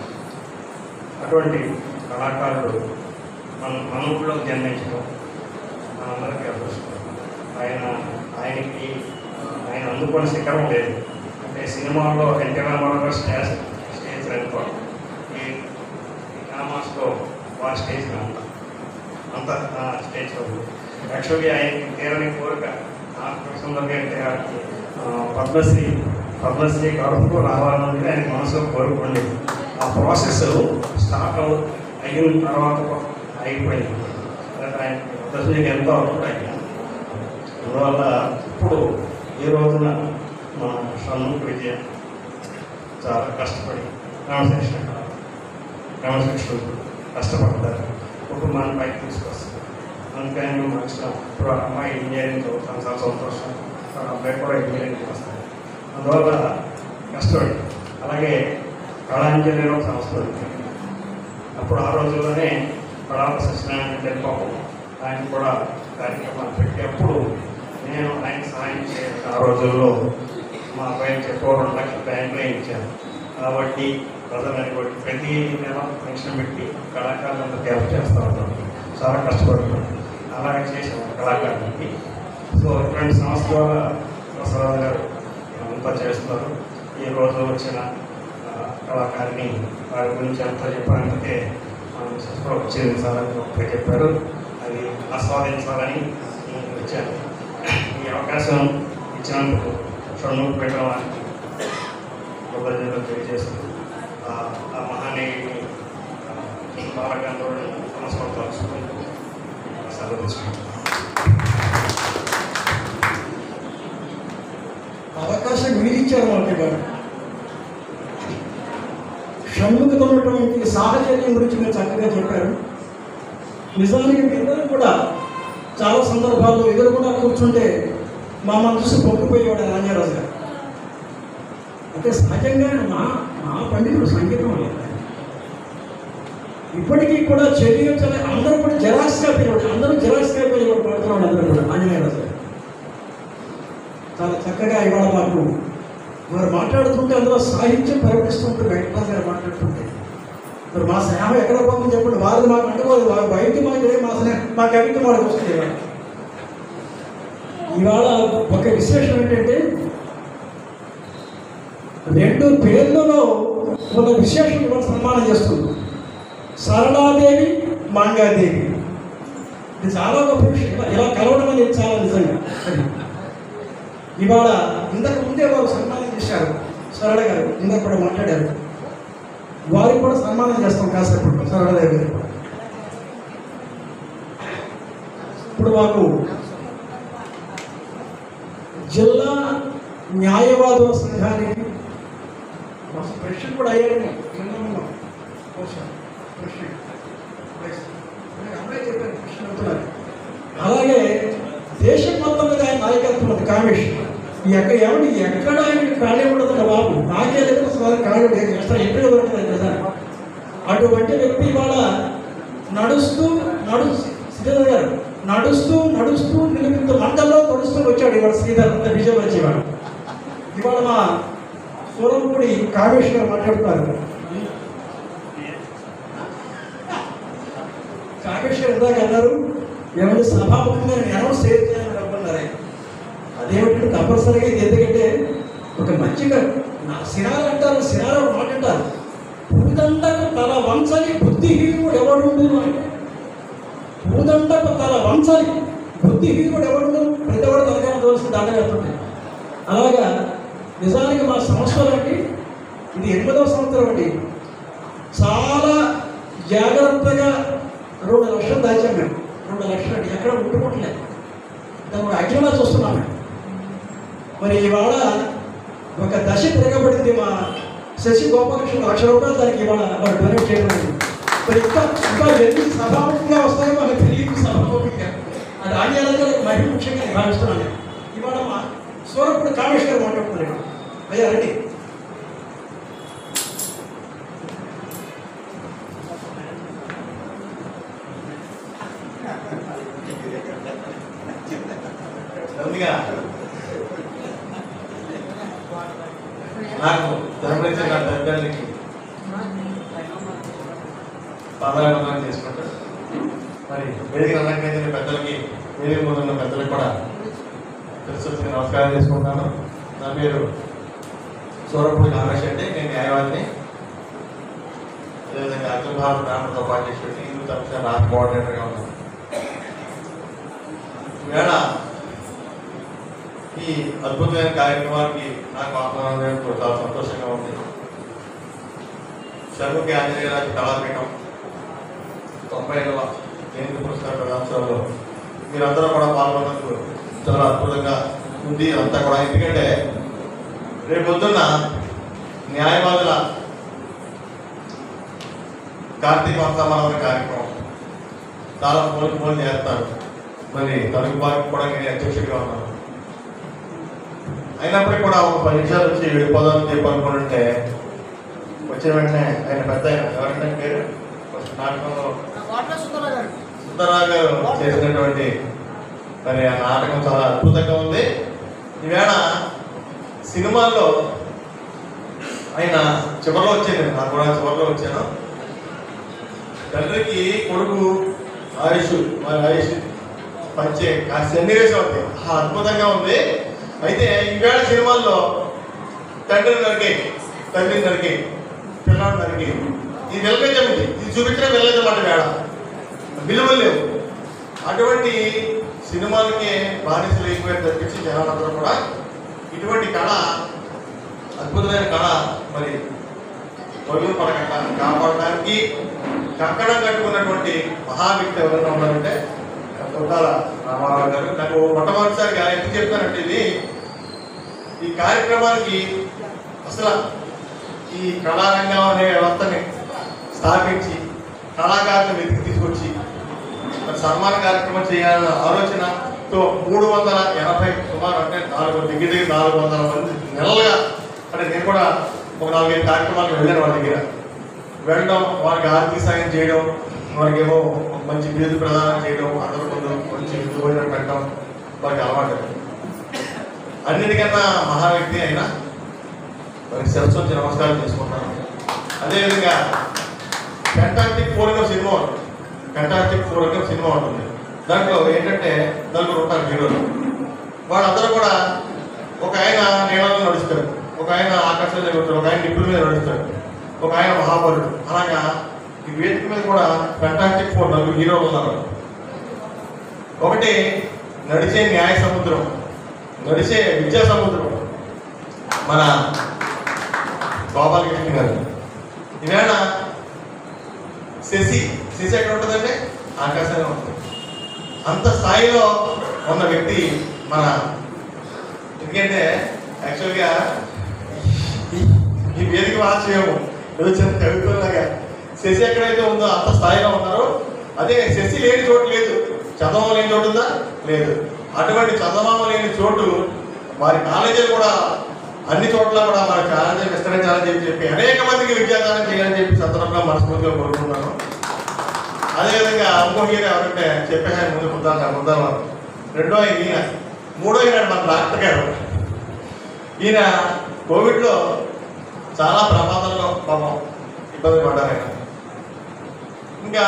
అటువంటి కళాకారుడు మన మన ఊళ్ళో జన్మించడం మనందరికీ అదృష్టం ఆయన ఆయనకి ఆ, ఆయన అందుకున్న శిఖరం లేదు అంటే సినిమాలో ఎన్టీ రామారావు గారు స్టేజ్ స్టేజ్ అనుకోండి ఈ ఈ డ్రామాస్లో వారి స్టేజ్ అంత అంత ఆ, స్టేజ్ ఉంది యాక్చువల్లీ ఆయన తీరని కోరిక ఆ సందర్భంగా అంటే ఆయనకి, ఆ, పద్మశ్రీ పద్మశ్రీ కడుపుకు రావాలన్నది ఆయన మనసులో కోరుకోండి ఆ ప్రాసెస్ స్టార్ట్ అవు అయిన తర్వాత అయిపోయింది అంటే ఆయన పద్మశ్రీకి ఎంతో అవుట్ అయ్యింది అందువల్ల ఇప్పుడు ఈ రోజున మన షణ్ముఖ విజయ చాలా కష్టపడి క్రమశిక్షణ క్రమశిక్షణ కష్టపడతారు కుటుంబాన్ని పైకి తీసుకొస్తారు అందుకని మేము నచ్చిన ఇప్పుడు ఆ అమ్మాయి ఇంజనీరింగ్ చదువుతాను చాలా సంతోషం ఆ అబ్బాయి కూడా ఇంజనీరింగ్ చేస్తాను అందువల్ల కష్టపడి అలాగే కళాంజలి ఒక సంస్థ ఉంది అప్పుడు ఆ రోజుల్లోనే పడాల సత్యనారాయణ తెలిపాము ఆయన కూడా కార్యక్రమాలు పెట్టేప్పుడు నేను ఆయన సహాయం చేయాలి ఆ రోజుల్లో మా అబ్బాయికి చెప్పో రెండు లక్షల బ్యాంకులో ఇచ్చాను కాబట్టి ప్రజలని కూడా ప్రతి నెల పెన్షన్ పెట్టి కళాకారులంతా హెల్ప్ చేస్తూ ఉంటాం చాలా కష్టపడుతున్నాం అలాగే చేసాం కళాకారులకి సో ఇటువంటి సంస్థ ద్వారా ప్రసాద్ గారు అంతా చేస్తున్నారు ఈ రోజు వచ్చిన ఆ, కళాకారిని వారి గురించి అంతా చెప్పడానికే మనం శస్త్రం వచ్చింది సార్ అని ఒకటే చెప్పారు అది ఆస్వాదించాలని నేను వచ్చాను ఈ అవకాశం ఇచ్చినందుకు షణ్ముఖ పెట్టడానికి కృతజ్ఞతలు తెలియజేస్తూ ఆ ఆ మహానీయుని బాలగంధుడిని మనస్ఫూర్తి సెలవు తీసుకుంటాను అవకాశం మీరిచ్చారు మనకి గారు షణ్ముఖతో ఉన్నటువంటి సాహచర్యం గురించి మీరు చక్కగా చెప్పారు నిజానికి మీరందరూ కూడా చాలా సందర్భాల్లో ఎదురుకుండా కూర్చుంటే మా మన చూసి పొంగిపోయేవాడు రాజారాజు గారు అంటే సహజంగా మా మా పండితుడు సంగీతం లేదు ఇప్పటికీ కూడా చర్య అందరూ కూడా జెరాక్స్ కాపీలు అందరూ జెరాక్స్ కాపీలు కూడా పడుతున్నాడు అందరూ కూడా ఆంజనేయరాజు గారు చాలా చక్కగా ఇవాళ మాకు వారు మాట్లాడుతుంటే అందులో సాహిత్యం ప్రకటిస్తుంటే వెంకటరాజు గారు మాట్లాడుతుంటే మరి మా స్నేహం ఎక్కడ పోతుందని చెప్పండి వారిది మాకు అంటుకోదు వారు బయటికి మాకు ఇదే మా స్నేహం మా కవిత్వం వాళ్ళకి వస్తుంది ఇవాళ ఇవాళ ఒక విశేషం ఏంటంటే రెండు పేర్లలో ఒక విశేషం ఇవాళ సన్మానం చేస్తుంది సరళాదేవి మంగాదేవి ఇది చాలా గొప్ప విషయం ఇలా- ఇలా కలవడం అనేది చాలా నిజంగా అది ఇవాళ ఇంతకు ముందే వారు సన్మానం చేశారు సరళ గారు ఇందాక కూడా మాట్లాడారు వారికి కూడా సన్మానం చేస్తాం కాసేపు సరళదేవి గారు కూడా. ఇప్పుడు మాకు జిల్లా న్యాయవాదుల సంఘానికి మాకు ప్రెసిడెంట్ కూడా అయ్యాడు విన్నాము. బహుశా ప్రెసిడెంట్. వైస్. అమ్మాయి చెప్పారు ప్రెసిడెంట్ అవుతున్నారు. అలాగే దేశం మొత్తం మీద ఆయన నాయకత్వం ఉంది కామేష్ ఎక్కడ ఎవరి ఎక్కడ ఆయన ఖాళీ ఉండదు బాబు నాకే లేదు అసలు ఖాళీ లేదు ఎక్స్ట్రా ఎంట్రీ దొరుకుతుంది కదా అటువంటి వ్యక్తి ఇవాళ నడుస్తూ నడు శ్రీధర్ గారు నడుస్తూ నడుస్తూ నిలుపుతూ మంటల్లో తొడుస్తూ వచ్చాడు ఇవాళ శ్రీధర్ అంత విజయం వచ్చి ఇవాళ ఇవాళ మా సూరంపూడి కామేష్ గారు మాట్లాడుతున్నారు కామేష్ గారు ఇందాక అన్నారు ఏమంటే సభాముఖంగా నేను అనౌన్స్ చేయాలని అనుకున్నారే అదేమిటంటే తప్పనిసరిగా ఇది ఎందుకంటే ఒక మంచిగా నా సినాలు అంటారు సినాలు ఒక మాట అంటారు భూదండకు తల వంచని బుద్ధిహీనుడు ఎవడుండు అని భూదండకు తల వంచని బుద్ధిహీనుడు ఎవడుండు ప్రతివాడు తలకాయ దోసి దండ వెళ్తుంది అలాగా నిజానికి మా సంవత్సరం అండి ఇది ఎనిమిదవ సంవత్సరం అండి చాలా జాగ్రత్తగా రెండు లక్షలు దాచాం మేము రెండు లక్షలు అండి ఎక్కడ ముట్టుకోవట్లేదు దాన్ని యాక్చువల్గా చూస్తున్నాం మేము మరి ఇవాళ ఒక దశ తిరగబడింది మా శశి గోపాలకృష్ణ లక్ష రూపాయలు దానికి ఇవాళ వారు డొనేట్ చేయడం జరిగింది. మరి ఇంకా ఇంకా ఎన్ని సభాముఖంగా వస్తాయో మనకు తెలియదు సభాముఖంగా అది ఆంజనేయులు గారికి మరీ ముఖ్యంగా నేను భావిస్తున్నాను నేను. ఇవాళ మా సూరప్పుడు కామేష్ గారు మాట్లాడుతున్నారు అయ్యా రండి ముందుగా నాకు ధర్మేంద్ర గారి తల్లిదండ్రులకి పాదాభివందనం చేసుకుంటూ మరి వేదిక అలంకరించిన పెద్దలకి వేదిక ముందు ఉన్న పెద్దలకు కూడా తెలుసు నమస్కారం చేసుకుంటాను నా పేరు సూరపూడి నాగేష్ అంటే నేను న్యాయవాదిని అదేవిధంగా అఖిల భారత బ్రాహ్మణ ఉపాధ్యక్షుడిని హిందూ తరఫున రాష్ట్ర కోఆర్డినేటర్గా ఉన్నాను ఈవేళ ఈ అద్భుతమైన కార్యక్రమానికి నాకు ఆహ్వానం చేయడం చాలా సంతోషంగా ఉంది షణ్ముఖి ఆంజనేయరాజు కళాపీఠం తొంభై ఐదవ జయంతి పురస్కార ప్రదాంశాల్లో మీరందరూ కూడా పాల్గొన్నందుకు చాలా అద్భుతంగా ఉంది అంతా కూడా ఎందుకంటే రేపు పొద్దున్న న్యాయవాదుల కార్తీక సమానమైన కార్యక్రమం చాలా పోలి పోలి చేస్తారు మరి తణుకు బాగా కూడా నేను అధ్యక్షుడిగా ఉన్నాను అయినప్పటికీ కూడా ఒక పది నిమిషాలు వచ్చి వెళ్ళిపోదామని చెప్పి అనుకుంటుంటే వచ్చిన వెంటనే ఆయన పెద్ద ఆయన ఎవరంటే పేరు ఫస్ట్ నాటకంలో సుందరరావు గారు చేసినటువంటి మరి ఆ నాటకం చాలా అద్భుతంగా ఉంది ఈవేళ సినిమాల్లో ఆయన చివరిలో వచ్చాను నేను. నాకు కూడా చివరిలో వచ్చాను తండ్రికి కొడుకు ఆయుష్ మరి ఆయుష్ పంచే ఆ సన్నివేశం ఉంది ఆ అద్భుతంగా ఉంది అయితే ఈవేళ సినిమాల్లో తండ్రి నరికి తండ్రి నరికి పిల్లాడు నరికి ఇది వెల్లజం ఇది ఇది చూపించిన వెల్లజం అంటే వేళ విలువలు లేవు అటువంటి సినిమాలకి బానిసలు అయిపోయారు తప్పించి జనాలందరూ కూడా ఇటువంటి కళ అద్భుతమైన కళ మరి పొరుగులు పడకుండా కాపాడడానికి కంకణం కట్టుకున్నటువంటి మహా వ్యక్తి ఎవరైనా ఉన్నారంటే కొట్టాల రామారావు గారు నాకు మొట్టమొదటిసారిగా ఎందుకు చెప్తానంటే ఇది ఈ కార్యక్రమానికి అసలు ఈ కళారంగం అనే వ్యవస్థని స్థాపించి కళాకారులను వెతికి తీసుకొచ్చి మరి సన్మాన కార్యక్రమం చేయాలన్న ఆలోచనతో మూడు వందల ఎనభై సుమారు అంటే నాలుగు దగ్గర దగ్గర నాలుగు వందల మంది నెలలుగా అంటే నేను కూడా ఒక నాలుగైదు కార్యక్రమాలకు వెళ్ళాను వాళ్ళ దగ్గర వెళ్ళడం వారికి ఆర్థిక సాయం చేయడం వారికి ఏమో ఒక మంచి బిరుదు ప్రదానం చేయడం అందరి ముందు మంచి భోజనం పెట్టడం వారికి అలవాటు అన్నిటికన్నా మహా వ్యక్తి అయినా వారికి శిరస్సు వచ్చి నమస్కారం చేసుకుంటాను అదేవిధంగా ఫెంటాస్టిక్ ఫోర్ అనే సినిమా ఉంటుంది ఫెంటాస్టిక్ ఫోర్ అనే సినిమా ఉంటుంది దాంట్లో ఏంటంటే నలుగురు ఉంటారు హీరోలు వాళ్ళందరూ కూడా ఒక ఆయన నీళ్ళలో నడుస్తాడు ఒక ఆయన ఆకాశంలో ఎగురుతాడు ఒక ఆయన నిప్పుల మీద నడుస్తాడు ఒక ఆయన మహాబలుడు అలాగా ఈ వేదిక మీద కూడా ఫెంటాస్టిక్ ఫోర్ నలుగురు హీరోలు ఉన్నారు ఒకటి నడిచే న్యాయ సముద్రం నడిచే విద్యా సముద్రం మన గోపాలకృష్ణ గారు ఈవేళ శశి శశి ఎక్కడ ఉంటుందంటే ఆకాశంలో ఉంటుంది అంత స్థాయిలో ఉన్న వ్యక్తి మన ఎందుకంటే యాక్చువల్గా ఈ- ఈ వేదిక ఆశ్చర్యము ఏదో చిన్న కవిత్వంలాగా శశి ఎక్కడైతే ఉందో అంత స్థాయిలో ఉన్నారో అదే శశి లేని చోటు లేదు చందమామ లేని చోటు ఉందా లేదు అటువంటి చందమామ లేని చోటు వారి కాలేజీలు కూడా అన్ని చోట్ల కూడా మన కాలేజీలు విస్తరించాలని చెప్పి చెప్పి అనేక మందికి విద్యాదానం చేయాలని చెప్పి సందర్భంగా మనస్ఫూర్తిగా కోరుకుంటున్నాను అదేవిధంగా ఇంకో హీరో ఎవరంటే చెప్పేసాను ముందు ముద్దాల ముద్దాల రెండో ఆయన ఈయన మూడో ఈయన మన డాక్టర్ గారు ఈయన కోవిడ్లో చాలా ప్రమాదంలో పాపం ఇబ్బంది పడ్డారు ఆయన ఇంకా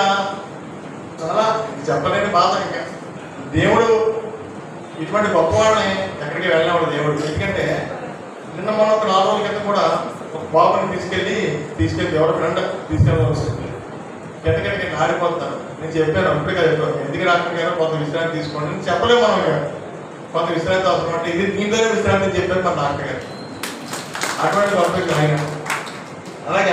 చాలా చెప్పలేని బాధ ఇంకా దేవుడు ఇటువంటి గొప్ప వాళ్ళని ఎక్కడికి వెళ్ళినవాడు దేవుడు ఎందుకంటే నిన్న మొన్న ఒక నాలుగు రోజుల క్రితం కూడా ఒక బాబుని తీసుకెళ్ళి తీసుకెళ్ళి ఎవరి ఫ్రెండ్ తీసుకెళ్ళవలసి వస్తుంది కిందకి ఆడిపోతాను నేను చెప్పాను అప్పుడే చెప్పాను ఎందుకు రాకపోయినా కొంత విశ్రాంతి తీసుకోండి నేను చెప్పలేము మనం ఇక. కొంత విశ్రాంతి అవసరం అంటే ఇది దీంతోనే విశ్రాంతి అని చెప్పారు మన డాక్టర్ గారు అటువంటి గొప్ప ఆయన అలాగా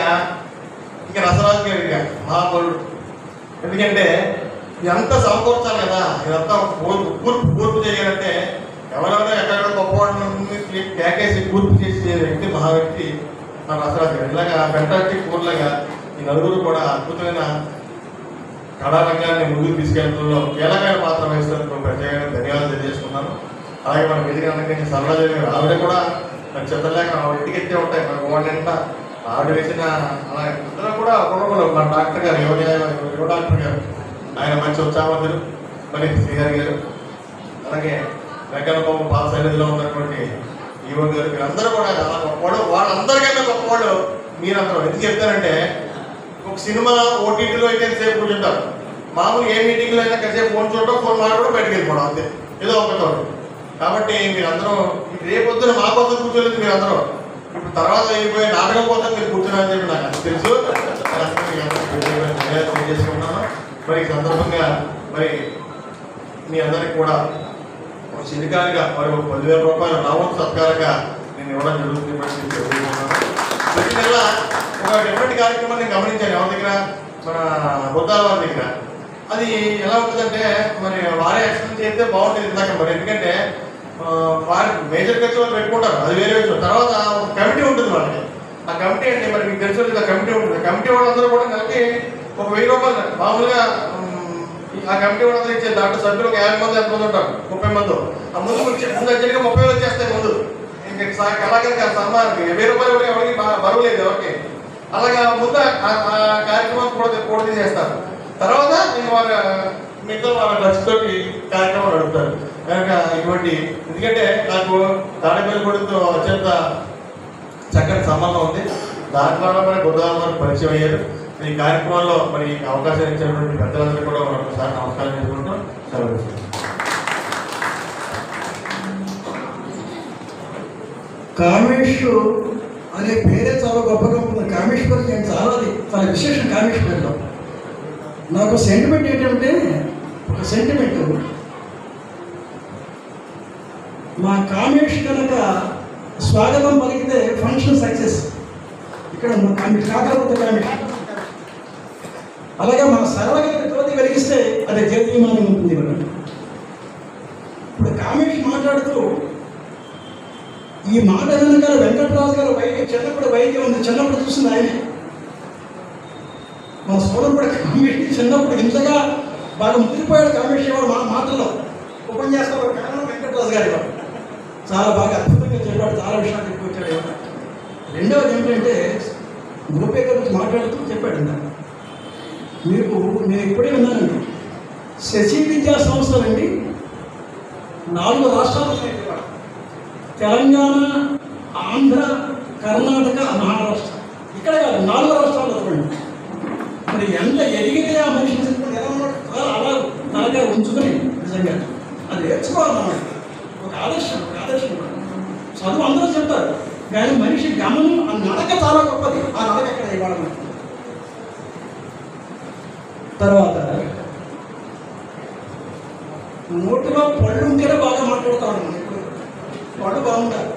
ఇక రసరాజు గారు ఇక మహాబలుడు ఎందుకంటే ఇదంతా సమకూర్చాలి కదా ఇదంతా కూర్పు కూర్పు కూర్పు చేయాలంటే ఎవరెవరో ఎక్కడెక్కడ గొప్పవాడిని ప్యాకేజీ కూర్పు చేసే వ్యక్తి మహా వ్యక్తి మన రసరాజు గారు ఇలాగా ఫెంటాస్టిక్ ఊర్లాగా ఈ నలుగురు కూడా అద్భుతమైన కళారంగాన్ని ముందుకు తీసుకెళ్లడంలో కీలకమైన పాత్ర వహిస్తున్నందుకు ప్రత్యేకంగా ధన్యవాదాలు తెలియజేసుకున్నాను అలాగే మన వేదిక అలంకరించి సరళాదేవి గారు ఆవిడ కూడా మరి చెప్పలేక ఆవిడ ఇంటికి ఎత్తే ఉంటాయి మన గవర్నమెంట్ ఆవిడ వేసిన అలాగే అందరూ కూడా ఒక్కొక్కరు మన డాక్టర్ గారు యువ న్యాయ- యువ డాక్టర్ గారు ఆయన మంచి ఉత్సాహవంతులు మరి శ్రీహరి గారు అలాగే వెంకన్న బాబు పాల సన్నిధిలో ఉన్నటువంటి ఈవో గారు వీరందరూ కూడా చాలా గొప్పవాడు వాళ్ళందరికన్నా గొప్పవాడు మీరందరూ ఎందుకు చెప్తారంటే ఒక సినిమా ఓటీటీలో అయితే ఎంతసేపు కూర్చుంటారు మామూలు ఏ మీటింగ్లో అయినా కాసేపు ఫోన్ చూడటం ఫోన్ మాట్లాడడం బయటకు వెళ్ళిపోవడం అంతే ఏదో ఒకటో కాబట్టి మీరందరూ రేపొద్దున మా కోసం కూర్చోలేదు మీరందరూ ఇప్పుడు తర్వాత అయిపోయే నాటకం కోసం మీరు కూర్చున్నారని చెప్పి నాకు అది తెలుసు అందుకే మీ అందరికీ ప్రత్యేకమైన ధన్యవాదాలు తెలియజేసుకుంటున్నాను మరి ఈ సందర్భంగా మరి మీ అందరికి కూడా ఒక చిన్నకారుగా మరి ఒక పదివేల రూపాయలు రావచ్చు సత్కారంగా నేను ఇవ్వడం జరుగుతుంది మరి మీకు తెలియజేస్తున్నాను. ప్రతి నెల ఒక డిఫరెంట్ కార్యక్రమాన్ని నేను గమనించాను ఎవరి దగ్గర మన బుద్ధాల వారి దగ్గర అది ఎలా ఉంటుందంటే మరి వారే ఎక్స్ప్లెయిన్ చేస్తే బాగుంటుంది ఇందాక మరి ఎందుకంటే ఆ, వారి మేజర్ ఖర్చు వాళ్ళు పెట్టుకుంటారు అది వేరే విషయం తర్వాత ఒక కమిటీ ఉంటుంది వాళ్ళకి ఆ కమిటీ అంటే మరి మీకు తెలిసి ఉంటుంది, ఆ కమిటీ ఉంటుంది కమిటీ వాళ్ళందరూ కూడా కలిపి ఒక వెయ్యి రూపాయలు మామూలుగా ఉమ్, ఆ కమిటీ వాళ్ళందరూ ఇచ్చే దాంట్లో సభ్యులు ఒక యాభై మంది ఎంత మంది ఉంటారు ముప్పై మంది ఆ ముందు వచ్చే- ముందు అర్జెంట్గా ముప్పై వేలు వచ్చేస్తాయి ముందు ఇంక సా- కళాకారుకి ఆ సన్మానానికి వెయ్యి రూపాయలు కూడా ఎవరికి బ- బరువు లేదు ఎవరికి అలాగా ముందు ఆ- ఆ కార్యక్రమం కూడా కూడా తీసేస్తారు తర్వాత నేను వాళ్ళ మిగతా వాళ్ళ ఖర్చుతోటి కార్యక్రమం నడుపుతారు కనుక ఇటువంటి ఎందుకంటే నాకు తాడేపల్లిగూడెంతో అత్యంత చక్కటి సంబంధం ఉంది దాని ద్వారా మరి బుద్ధవారం వారు పరిచయం అయ్యారు ఈ కార్యక్రమంలో మరి ఈ అవకాశం ఇచ్చినటువంటి పెద్దలందరూ కూడా మరొకసారి నమస్కారం చేసుకుంటూ సెలవు తీసుకుంటాం. కామేష్ అనే పేరే చాలా గొప్పగా ఉంటుంది కామేశ్వరి నేను చాలా అది చాలా విశేషం కామేశ్వరిలో నాకు సెంటిమెంట్ ఏంటంటే ఒక సెంటిమెంట్ మా కామేష్ కనుక స్వాగతం పలికితే ఫంక్షన్ సక్సెస్ ఇక్కడ మా కామేష్ కాకపోతే కామేష్ అలాగే మన సర్వగతి జ్యోతి వెలిగిస్తే అది జీవితమానం ఉంటుంది ఇక్కడ ఇప్పుడు కామేష్ మాట్లాడుతూ ఈ మాట వెనకాల వెంకటరాజు గారు వైద్యం చిన్నప్పుడు వైద్యం ఉంది చిన్నప్పుడు చూసింది ఆయనే మన సోదరు కూడా కామేష్ చిన్నప్పుడు ఇంతగా బాగా ముదిరిపోయాడు కామేష్ వాడు మా మాటల్లో ఉపన్యాసాలు కారణం వెంకటరాజు గారి వాడు చాలా బాగా అద్భుతంగా చెప్పాడు చాలా విషయాలు చెప్పుకొచ్చాడు ఇవాళ. రెండవది ఏంటంటే గోపే గురించి మాట్లాడుతూ చెప్పాడు ఇందాక మీకు నేను ఇప్పుడే విన్నానండి శశి విద్యా సంస్థలండి నాలుగు రాష్ట్రాలు ఉన్నాయి ఇవాళ. తెలంగాణ ఆంధ్ర కర్ణాటక మహారాష్ట్ర ఇక్కడ కాదు నాలుగు రాష్ట్రాలు చూడండి మరి ఎంత ఎదిగితే ఆ మనిషి చిత్రం ఎలా ఉన్నాడు అలా అలా తనగా ఉంచుకొని నిజంగా అది నేర్చుకోవాలన్నమాట ఒక ఆదర్శం ఒక ఆదర్శం చదువు అందరూ చెప్తారు కానీ మనిషి గమనం ఆ నడక చాలా గొప్పది ఆ నడక ఎక్కడ ఇవ్వాలి మనకి. తర్వాత నోటిలో పళ్ళు ఉంటేనే బాగా మాట్లాడతాడు మనం ఎప్పుడు. పళ్ళు బాగుండాలి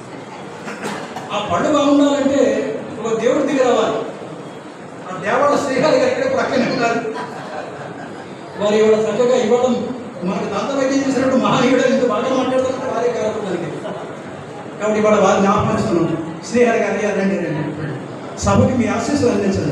ఆ పళ్ళు బాగుండాలంటే ఒక దేవుడి దగ్గర రావాలి ఆ దేవాళ్ళ శ్రీహారి గారు ఇక్కడే ప్రక్కనే ఉన్నారు వారు ఇవాళ చక్కగా ఇవ్వడం మనకు దంత వైద్యం చేసినట్టు మహానీయుడు ఇంత బాగా మాట్లాడుతున్నారు వారే కారణం దానికి కాబట్టి ఇవాళ వారిని ఆహ్వానిస్తున్నాం శ్రీహరి గారి రండి రండి సభకి మీ ఆశీస్సులు అందించండి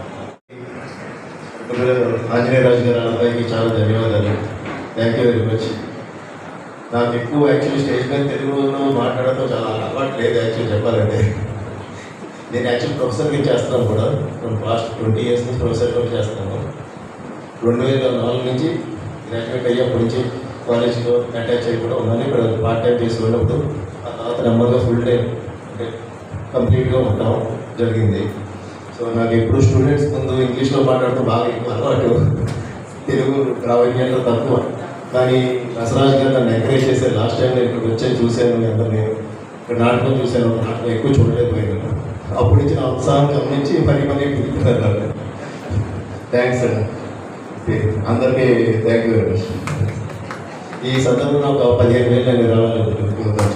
ఆంజనేయరాజు గారు అబ్బాయికి చాలా ధన్యవాదాలు థ్యాంక్ యూ వెరీ మచ్ నాకు ఎక్కువ యాక్చువల్లీ స్టేజ్ మీద తెలుగులో మాట్లాడటం చాలా అలవాటు లేదు యాక్చువల్లీ చెప్పాలంటే నేను యాక్చువల్ ప్రొఫెసర్గా చేస్తున్నాను కూడా లాస్ట్ ట్వంటీ ఇయర్స్ నుంచి ప్రొఫెసర్గా చేస్తున్నాను రెండు వేల నాలుగు నుంచి గ్రాడ్యుయేట్ అయ్యేప్పటి నుంచి కాలేజ్లో అటాచ్ అయ్యి కూడా ఉన్నాను ఇక్కడ పార్ట్ టైం చేసి ఉన్నప్పుడు ఆ తర్వాత నెమ్మదిగా ఫుల్ డే అంటే కంప్లీట్గా ఉంటాం జరిగింది సో నాకు ఎప్పుడు స్టూడెంట్స్ ముందు ఇంగ్లీష్లో మాట్లాడుతూ బాగా ఎక్కువ అలవాటు తెలుగు ప్రావీణ్యంలో తక్కువ కానీ రసరాజ్ గారు నన్ను ఎంకరేజ్ చేశారు లాస్ట్ టైం నేను ఇక్కడికి వచ్చాను చూశాను మీ అందరు నేను ఇక్కడ నాటకం చూశాను నాటకం ఎక్కువ చూడలేకపోయాను అప్పటి నుంచి నా ఉత్సాహం గమనించి పని పని పిలుపుతున్నారు నన్ను థ్యాంక్స్ అండి అందరికీ థ్యాంక్ యూ వెరీ మచ్ ఈ సందర్భంలో ఒక పదిహేను వేలు నేను రావాలనుకుంటున్నాను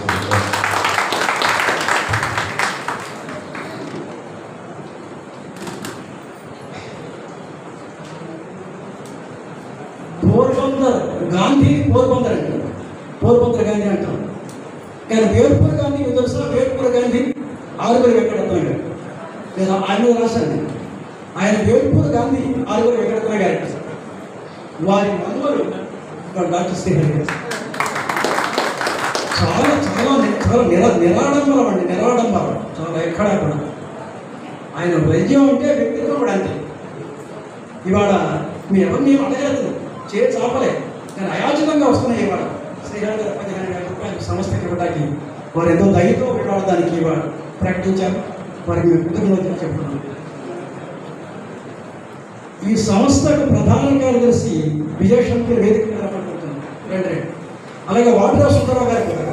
పోర్బందర్ గాంధీ పోర్బందర్ అండి పోర్బందర్ గాంధీ అంటాం కానీ వేర్పూర్ గాంధీ మీకు తెలుసా వేర్పూర్ గాంధీ ఆరుగురు వెంకటరత్న గారు లేదా ఆయన మీద రాశాను ఆయన వేర్పూర్ గాంధీ ఆరుగురు వెంకటరత్న గారు వారి మనవరు డాక్టర్ శ్రీహరి గారు చాలా చాలా ని- చాలా నిర నిరాడంబరం అండి నిరాడంబరం చాలా ఎక్కడా కూడా ఆయన వైద్యం అంటే వ్యక్తిత్వం కూడా అంతే ఇవాళ మీ ఎవరిని ఏం అడగలేదు చే చాపలే కానీ అయాచితంగా వస్తున్నాయి ఇవాళ శ్రీరామ్ గారు పదిహేను వేల రూపాయలు సంస్థకి ఇవ్వడానికి వారు ఎంతో దయతో ఇవాళ దానికి ఇవాళ ప్రకటించారు వారికి మేము కృతజ్ఞతలు చెప్తున్నాం ఈ సంస్థకు ప్రధాన కార్యదర్శి విజయశంకర్ వేదిక మీద రావాలనుకుంటున్నాను రండి రండి. అలాగే వాటర్ సుందరరావు గారు కూడా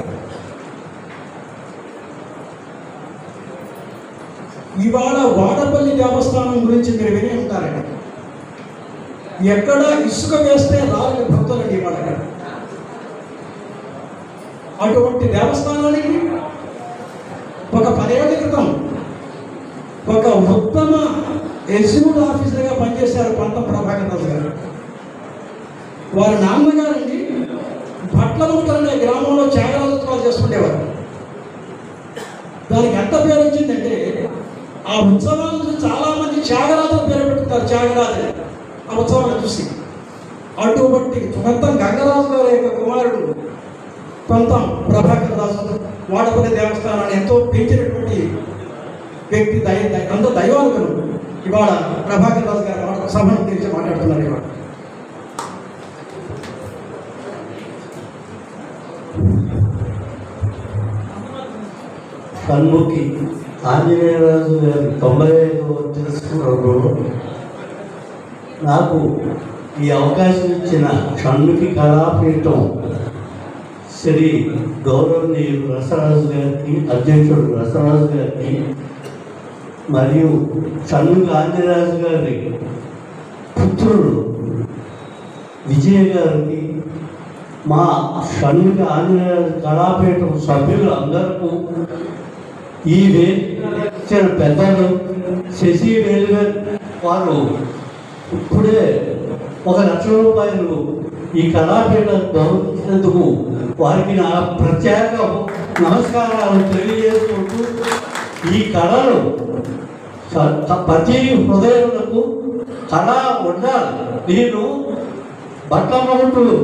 ఇవాళ వాడపల్లి దేవస్థానం గురించి మీరు విని ఉంటారండి ఎక్కడ ఇసుక వేస్తే రాలని భక్తులండి ఇవాళ అక్కడ. అటువంటి దేవస్థానానికి ఒక పదేళ్ల క్రితం ఒక ఉత్తమ ఎగ్జిక్యూటివ్ ఆఫీసర్గా పనిచేశారు పంత ప్రభాకర్ రాజు గారు వారి నాన్నగారండి భట్లముక్కర్ అనే గ్రామంలో త్యాగరాజోత్సవాలు చేసుకునేవారు దానికి ఎంత పేరు వచ్చిందంటే ఆ ఉత్సవాలను చూసి చాలా మంది త్యాగరాజు పేరు పెట్టుకుంటారు త్యాగరాజు అని. ఆ ఉత్సవాలను చూసి అటువంటి మొత్తం గంగరాజు గారి యొక్క కుమారుడు కొంతం ప్రభాకర్ దాసు వాడపల్లి దేవస్థానాన్ని ఎంతో పెంచినటువంటి వ్యక్తి దయ దయ- అంత దైవానుకులు ఇవాళ ప్రభాకర్ రాజు గారు వాడపల్లి సభను గురించి మాట్లాడుతున్నారు ఇవాళ షణ్ముఖి ఆంజనేయరాజు గారి తొంభై ఐదవ తెలుసుకున్నప్పుడు నాకు ఈ అవకాశం ఇచ్చిన షణ్ముఖి కళాపీఠం శ్రీ గౌరవనీయులు రసరాజు గారికి అధ్యక్షుడు రసరాజు గారికి మరియు షణ్ముఖి ఆంజనేయరాజు గారి పుత్రుడు విజయ గారికి మా షణ్ముఖ ఆంజనేయ కళాపీఠం సభ్యులు అందరికీ ఈ వేదిక పెద్దలు శశి వేలుగారు వారు ఇప్పుడే ఒక లక్ష రూపాయలు ఈ కళాపీఠం గౌరవించినందుకు వారికి నా ప్రత్యేక నమస్కారాలు తెలియజేసుకుంటూ ఈ కళలు స- ప్రతి హృదయములకు కళ ఉండాలి నేను బట్టమగుంటులు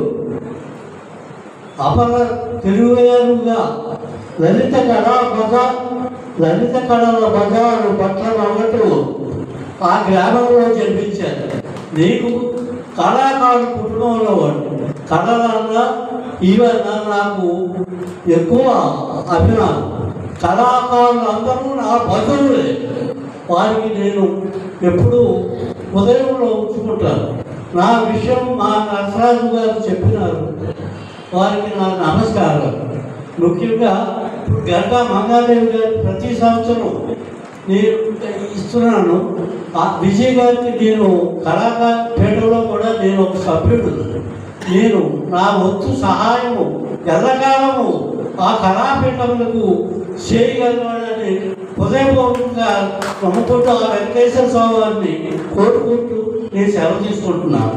అపర తెలుగుగా లలిత కళా బజార్ లలిత కళల బజారు పట్ల అన్నట్టు ఆ గ్రామంలో జన్మించాను నీకు కళాకారు కుటుంబంలో వాడు కళలన్నా ఇవన్నా నాకు ఎక్కువ అభిమానం కళాకారులు అందరూ నా బంధువులే వారికి నేను ఎప్పుడూ ఉదయంలో ఉంచుకుంటాను నా విషయం మా నరసరాజు గారు చెప్పినారు వారికి నా నమస్కారం ముఖ్యంగా గంటా మంగాదేవి గారు ప్రతి సంవత్సరం నేను ఇస్తున్నాను ఆ విజయ్ గారికి నేను కళాకార పీఠంలో కూడా నేను ఒక సభ్యుడు నేను నా వంతు సహాయము ఎల్లకాలము ఆ కళాపీఠములకు చేయగలవాడని హృదయపూర్వకంగా నమ్ముకుంటూ ఆ వెంకటేశ్వర స్వామి వారిని కోరుకుంటూ నేను సెలవు తీసుకుంటున్నాను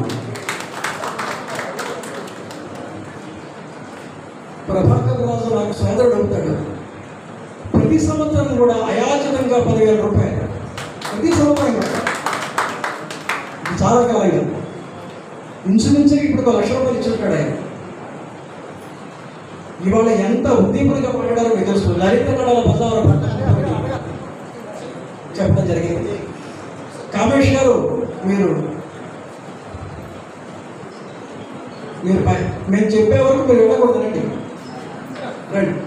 ప్రభాకర్ రాజు నాకు సోదరుడు అవుతాడు ప్రతి సంవత్సరం కూడా అయాచితంగా పదివేల రూపాయలు ప్రతి సంవత్సరం కూడా. ఇది చాలా కాలంగా ఇంచుమించుగా ఇప్పుడు ఒక లక్ష రూపాయలు ఇచ్చుంటాడు ఆయన ఇవాళ ఎంత ఉద్దీపనగా మాట్లాడారో మీకు తెలుసు లలిత కళల బజారు చెప్పడం జరిగింది కామేష్ గారు మీరు మీరు పై- మేము చెప్పే వరకు మీరు వెళ్ళకూడదు రండి రండి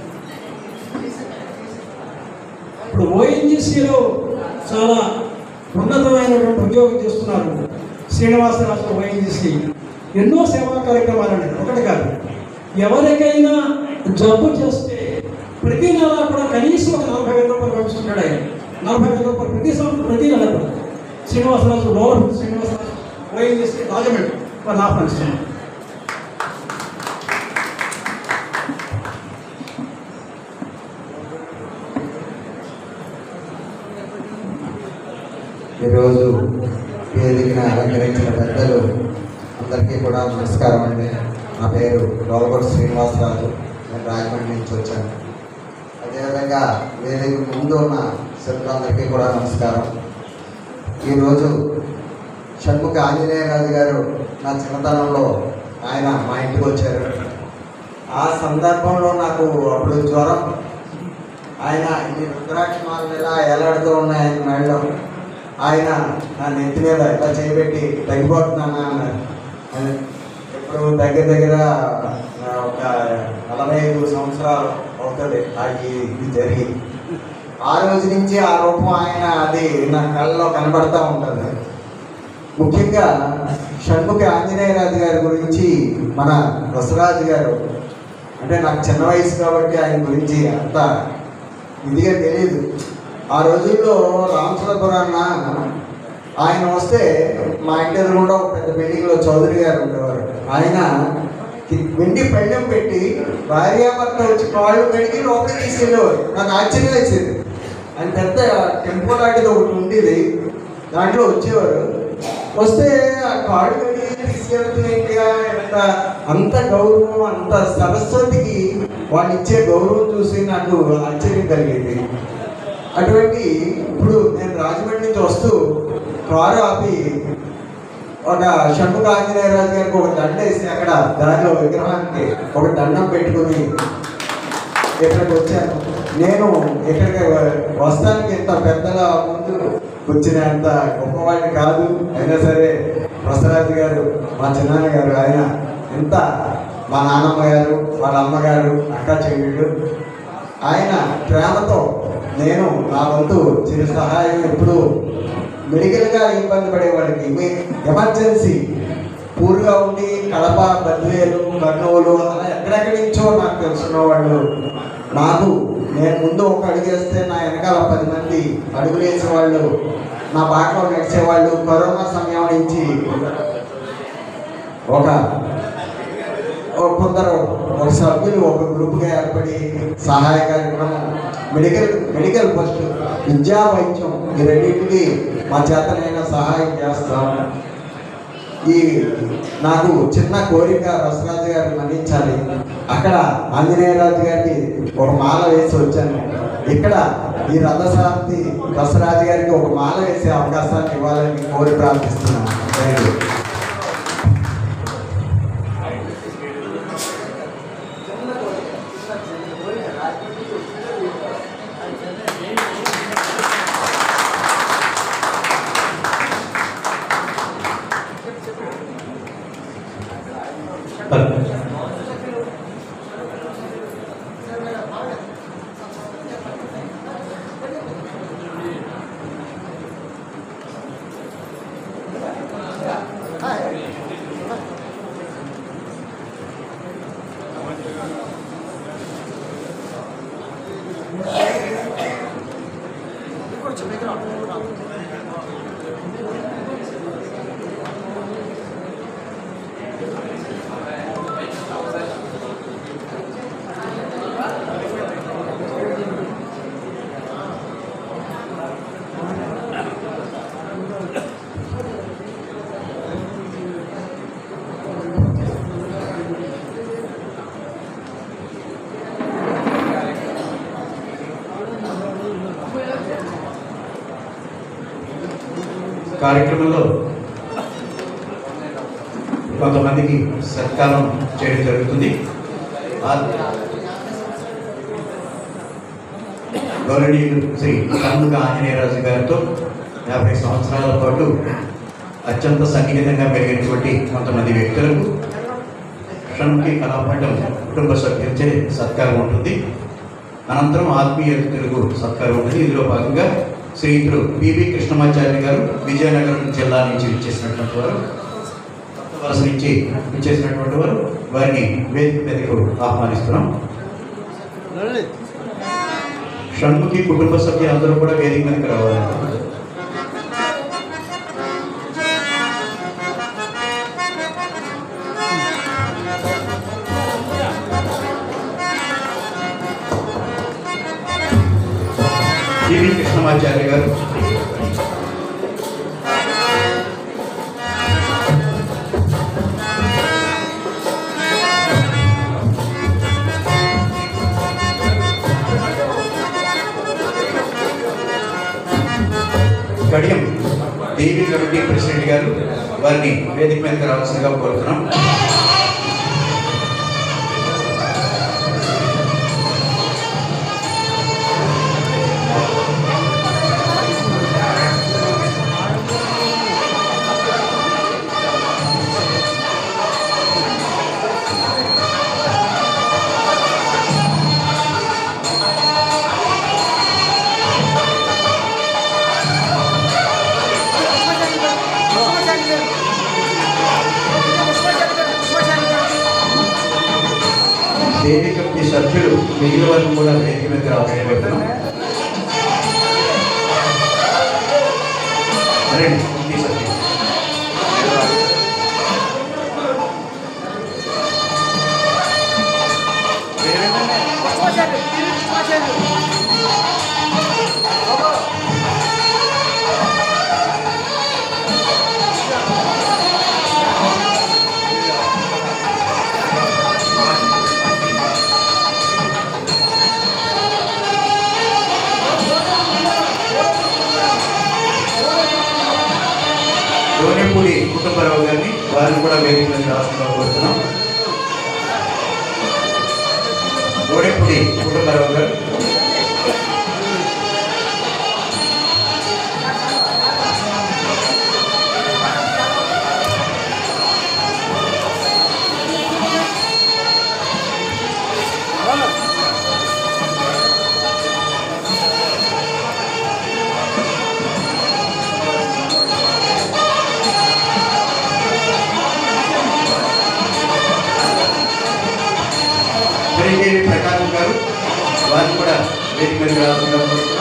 ఇప్పుడు ఓఎన్జిసిలో చాలా ఉన్నతమైనటువంటి ఉద్యోగం చేస్తున్నారు శ్రీనివాసరాజు ఓఎన్జిసి ఎన్నో సేవా కార్యక్రమాలు అండి ఒకటి కాదు ఎవరికైనా జబ్బు చేస్తే ప్రతి నెల కూడా కనీసం ఒక నలభై వేల రూపాయలు పంపిస్తుంటాడు ఆయన నలభై వేల రూపాయలు ప్రతి సంవత్సరం ప్రతి నెల కూడా శ్రీనివాసరాజు లోపల శ్రీనివాసరాజు ఓఎన్జిసి రాజమండ్రి వారిని ఆహ్వానిస్తున్నాం ఈరోజు వేదికను అలంకరించిన పెద్దలు అందరికీ కూడా నమస్కారం అండి నా పేరు గౌరవ శ్రీనివాసరాజు నేను రాజమండ్రి నుంచి వచ్చాను అదేవిధంగా వేదిక ముందు ఉన్న శిల్పులందరికీ కూడా నమస్కారం ఈరోజు షణ్ముఖ ఆంజనేయరాజు గారు నా చిన్నతనంలో ఆయన మా ఇంటికి వచ్చారు ఆ సందర్భంలో నాకు అప్పుడు జ్వరం ఆయన ఈ రుద్రాక్ష మాలలు ఇలా ఎలాడుతూ ఉన్నాయి ఆయన మెడలో ఆయన నా నెత్తి మీద ఇలా చేయబెట్టి తగ్గిపోతున్నానా అన్నారు ఆయన ఇప్పుడు దగ్గర దగ్గర ఆ, ఒక నలభై ఐదు సంవత్సరాలు అవుతుంది ఆ ఈ- ఇది జరిగి ఆ రోజు నుంచి ఆ రూపం ఆయన అది నా కళ్ళలో కనబడతా ఉంటుంది ముఖ్యంగా షణ్ముఖ ఆంజనేయరాజు గారి గురించి మన బసరాజు గారు అంటే నాకు చిన్న వయసు కాబట్టి ఆయన గురించి అంత ఇదిగా తెలియదు ఆ రోజుల్లో రామచంద్రపురాన్న ఆయన వస్తే మా ఇంటి ఎదురుగుండా ఒక పెద్ద బిల్డింగ్లో చౌదరి గారు ఉండేవారు ఆయన కి- వెండి పళ్ళెం పెట్టి భార్యాభర్త వచ్చి కాళ్ళు కడిగి లోపలికి తీసుకెళ్ళేవారు నాకు ఆశ్చర్యం వేసేది ఆయన పెద్ద టెంపో లాంటిది ఒకటి ఉండేది దాంట్లో వచ్చేవారు వస్తే ఆ కాళ్ళు కడిగి తీసుకెళ్తున్నట్టుగా ఎంత అంత గౌరవం అంత సరస్వతికి వాళ్ళు ఇచ్చే గౌరవం చూసి నాకు ఆశ్చర్యం కలిగేది అటువంటి ఇప్పుడు నేను రాజమండ్రి నుంచి వస్తూ కారు ఆపి ఒక షణ్ముఖ ఆంజనేయరాజు గారికి ఒక దండ వేసి అక్కడ దారిలో విగ్రహానికి ఒక దండం పెట్టుకుని ఇక్కడికి వచ్చాను నేను ఇక్కడికి వస్తానికి ఇంత పెద్దల ముందు వచ్చినంత గొప్పవాడిని కాదు అయినా సరే ప్రసరాజు గారు మా చిన్నాన్న గారు ఆయన ఎంత మా నాన్నమ్మ గారు వాళ్ళ అమ్మగారు అక్క చెల్లెళ్ళు ఆయన ప్రేమతో నేను నా వంతు చిరు సహాయం ఎప్పుడు మెడికల్గా ఇబ్బంది పడేవాడికి ఎమ- ఎమర్జెన్సీ పూర్గా ఉండి కడప బద్వేలు కర్నూలు అలా ఎక్కడెక్కడి నుంచో నాకు తెలుసున్న వాళ్ళు నాకు నేను ముందు ఒక అడుగు వేస్తే నా వెనకాల పది మంది అడుగులు వేసేవాళ్ళు నా బాటలో నడిచేవాళ్ళు కరోనా సమయం నుంచి ఒక ఒక కొందరు ఒక సభ్యులు ఒక గ్రూప్గా ఏర్పడి సహాయ కార్యక్రమం మెడికల్ మెడికల్ ఫస్ట్ విద్యా వైద్యం ఈ రెండింటికి మా చేతనైన సహాయం చేస్తాం ఈ నాకు చిన్న కోరిక రసరాజు గారిని మన్నించాలి అక్కడ ఆంజనేయరాజు గారికి ఒక మాల వేసి వచ్చాను ఇక్కడ ఈ రథసారథి రసరాజు గారికి ఒక మాల వేసే అవకాశాన్ని ఇవ్వాలని కోరి ప్రార్థిస్తున్నాను థ్యాంక్ యూ కార్యక్రమంలో కొంతమందికి సత్కారం చేయడం జరుగుతుంది ఆ- గౌరవనీయులు శ్రీ కన్నుక ఆంజనేయరాజు గారితో యాభై సంవత్సరాల పాటు అత్యంత సన్నిహితంగా పెరిగినటువంటి కొంతమంది వ్యక్తులకు షణ్ముఖి కళాపండం కుటుంబ సభ్యులచే సత్కారం ఉంటుంది అనంతరం ఆత్మీయ అతిథులకు సత్కారం ఉంటుంది ఇందులో భాగంగా శ్రీయుతులు పివి కృష్ణమాచార్య గారు విజయనగరం జిల్లా నుంచి విచ్చేసినటువంటి వారు కొత్త వలస నుంచి విచ్చేసినటువంటి వారు వారిని వేదిక మీదకు ఆహ్వానిస్తున్నాం షణ్ముఖి కుటుంబ సభ్యులందరూ కూడా వేదిక మీదకి రావాలి పివి కృష్ణమాచార్య గారు కడియం దేవి కమిటీ ప్రెసిడెంట్ గారు వారిని వేదిక మీదకి రావాల్సిందిగా కోరుతున్నాం దేవి కమిటీ సభ్యులు మిగిలిన వారిని కూడా వేదిక మీదకి రావాల్సిందిగా కోరుతున్నాం రండి కమిటీ సభ్యులు డోనేపూడి కుటుంబరావు గారిని వారిని కూడా వేదిక మీద రాష్ట్రంలో కోరుతున్నాం డోనేపూడి కుటుంబరావు గారు శబరిదేవి ప్రకాశం గారు వారిని కూడా వేదిక మీద రావాల్సిందిగా కోరుతున్నాం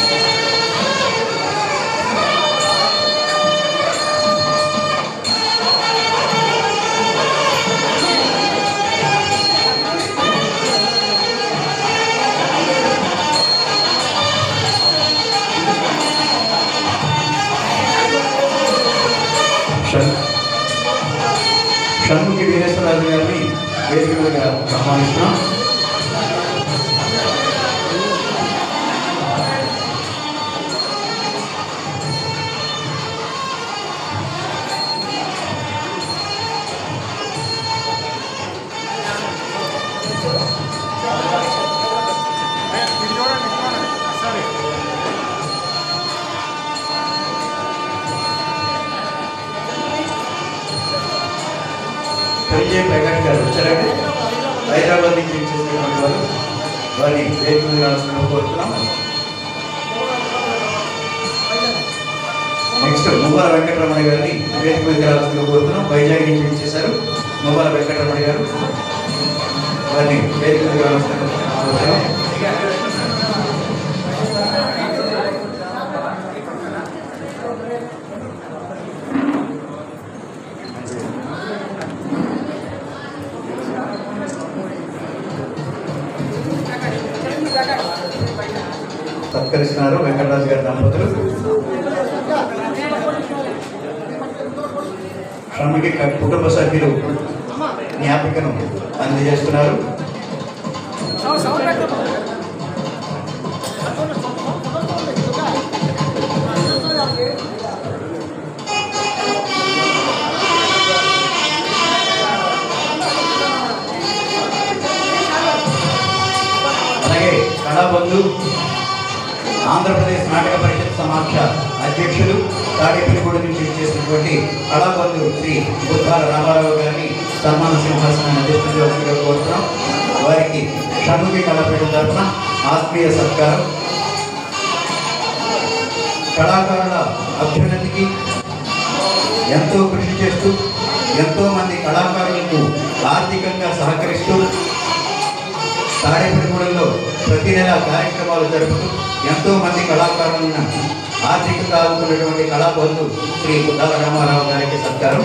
షన్- షణ్ముఖి వీరేశ్వరరాజు గారిని వేదిక మీద ఆహ్వానిస్తున్నాం విజయ్ ప్రకాష్ గారు వచ్చారండి హైదరాబాద్ నుంచి వచ్చేసినటువంటి వారు వారిని వేదిక మీద రావాల్సిందిగా కోరుతున్నాం నెక్స్ట్ మువ్వాల వెంకటరమణ గారిని వేదిక మీద రావాల్సిందిగా కోరుతున్నాం వైజాగ్ నుంచి వచ్చేసారు మువ్వాల వెంకటరమణ గారు వారిని వేదిక మీద రావాల్సిందిగా కోరుతున్నాం సత్కరిస్తున్నారు వెంకటరాజు గారి దంపతులు శ్రమకి కుటుంబ సభ్యులు జ్ఞాపికను అందజేస్తున్నారు అలాగే కళాబంధు ఆంధ్రప్రదేశ్ నాటక పరిషత్ సమాఖ్య అధ్యక్షులు తాడేపల్లిగూడ నుంచి చేసినటువంటి కళాబంధు శ్రీ బుద్ధాల రామారావు గారిని సన్మాన సింహాసనాన్ని అందిస్తుందిగా కోరుతున్నాం వారికి షణ్ముఖి కళాపీఠం తరఫున ఆత్మీయ సత్కారం కళాకారుల అభ్యున్నతికి ఎంతో కృషి చేస్తూ ఎంతో మంది కళాకారులకు ఆర్థికంగా సహకరిస్తూ తాడేపల్లిగూడెంలో ప్రతి నెల కార్యక్రమాలు జరుపుతూ ఎంతో మంది కళాకారులను ఆర్థికంగా ఆదుకున్నటువంటి కళాబంధు శ్రీ బుద్ధాల రామారావు గారికి సత్కారం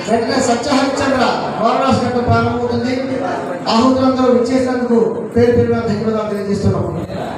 వెంటనే సత్యహరిచంద్ర వారణాసి గంట ప్రారంభమవుతుంది ఆహుతులందరూ విచ్చేసినందుకు పేరు పేరున ధన్యవాదాలు తెలియజేస్తున్నాం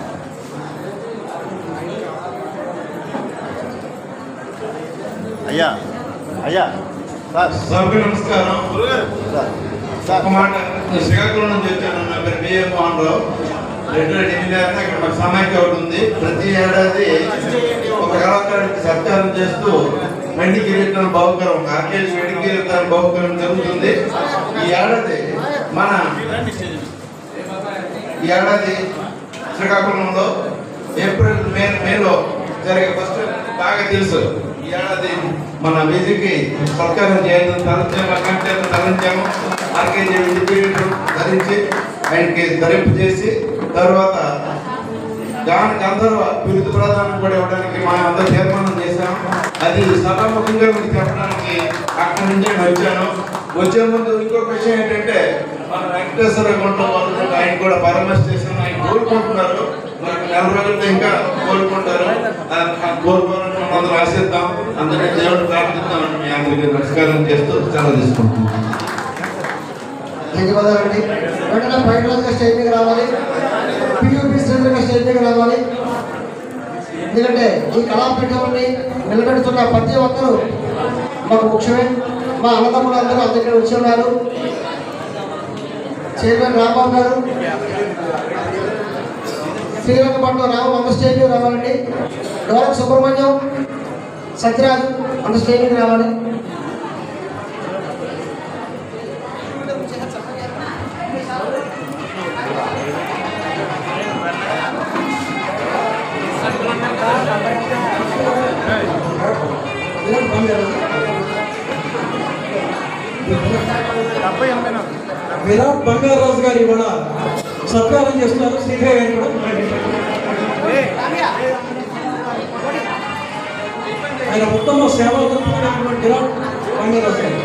అయ్యా అయ్యా సార్ సభకు నమస్కారం సార్ ఒక మాట నేను శ్రీకాకుళం నుంచి వచ్చాను నా పేరు B A Mohan Rao retired engineer ఇక్కడ మాకు సమాఖ్య ఒకటి ఉంది ప్రతి ఏడాది ఒక కళాకారుడికి సత్కారం చేస్తూ వెండి కిరీటం బహుకరం ఆర్కేజ్ వెండి కిరీటం బహుకరం జరుగుతుంది ఈ ఏడాది మన ఈ ఏడాది శ్రీకాకుళంలో ఏప్రిల్ మే మేలో జరిగే ఫస్ట్ బాగా తెలుసు ఈ ఏడాది మన విధికి సత్కారం చేయడం తలంచాము అకంటే తలంచాము ఆర్కేజీ విడిపీఠం ధరించి ఆయనకి ధరింపు చేసి తర్వాత గాన గంధర్వ బిరుదు ప్రదానం కూడా ఇవ్వడానికి మా అందరూ తీర్మానం చేశాం అది సభాముఖంగా మీకు చెప్పడానికి అక్కడి నుంచే వచ్చాను వచ్చే ముందు ఇంకొక విషయం ఏంటంటే మన వెంకటేశ్వర గుంట వాళ్ళు ఆయన కూడా పరమేశ్వరం ఆయన కోరుకుంటున్నారు మనకు నెల రోజులతో ఇంకా కోరుకుంటారు ఆ ఆ కోరుకోవాలని మనం అందరూ ఆశిద్దాం అందరికీ దేవుడు ప్రార్థిద్దామని మీ అందరికీ నమస్కారం చేస్తూ సెలవు తీసుకుంటున్నాం ధన్యవాదాలండి వెంటనే పైన స్టేజ్ మీద రావాలి పియూపీ శ్రేణులుగా స్టేజ్ మీద రావాలి ఎందుకంటే ఈ కళాపీఠంని నిలబెడుతున్న ప్రతి ఒక్కరూ మాకు ముఖ్యమే మా అన్నదమ్ములు అందరూ అందరికీ వచ్చి ఉన్నారు చైర్మన్ రాంబాబు గారు శ్రీరంగపట్నం రామ అంత స్టేజ్ మీద రావాలండి డోలక్ సుబ్రహ్మణ్యం సత్యరాజు అంత స్టేజ్ మీద రావాలి విరాట్ బంగారాజు గారు ఇవాళ సత్కారం చేస్తున్నారు శ్రీధర్ గారు కూడా ఆయన ఉత్తమ సేవలు అందుకున్నటువంటి విరాట్ బంగారాజు గారు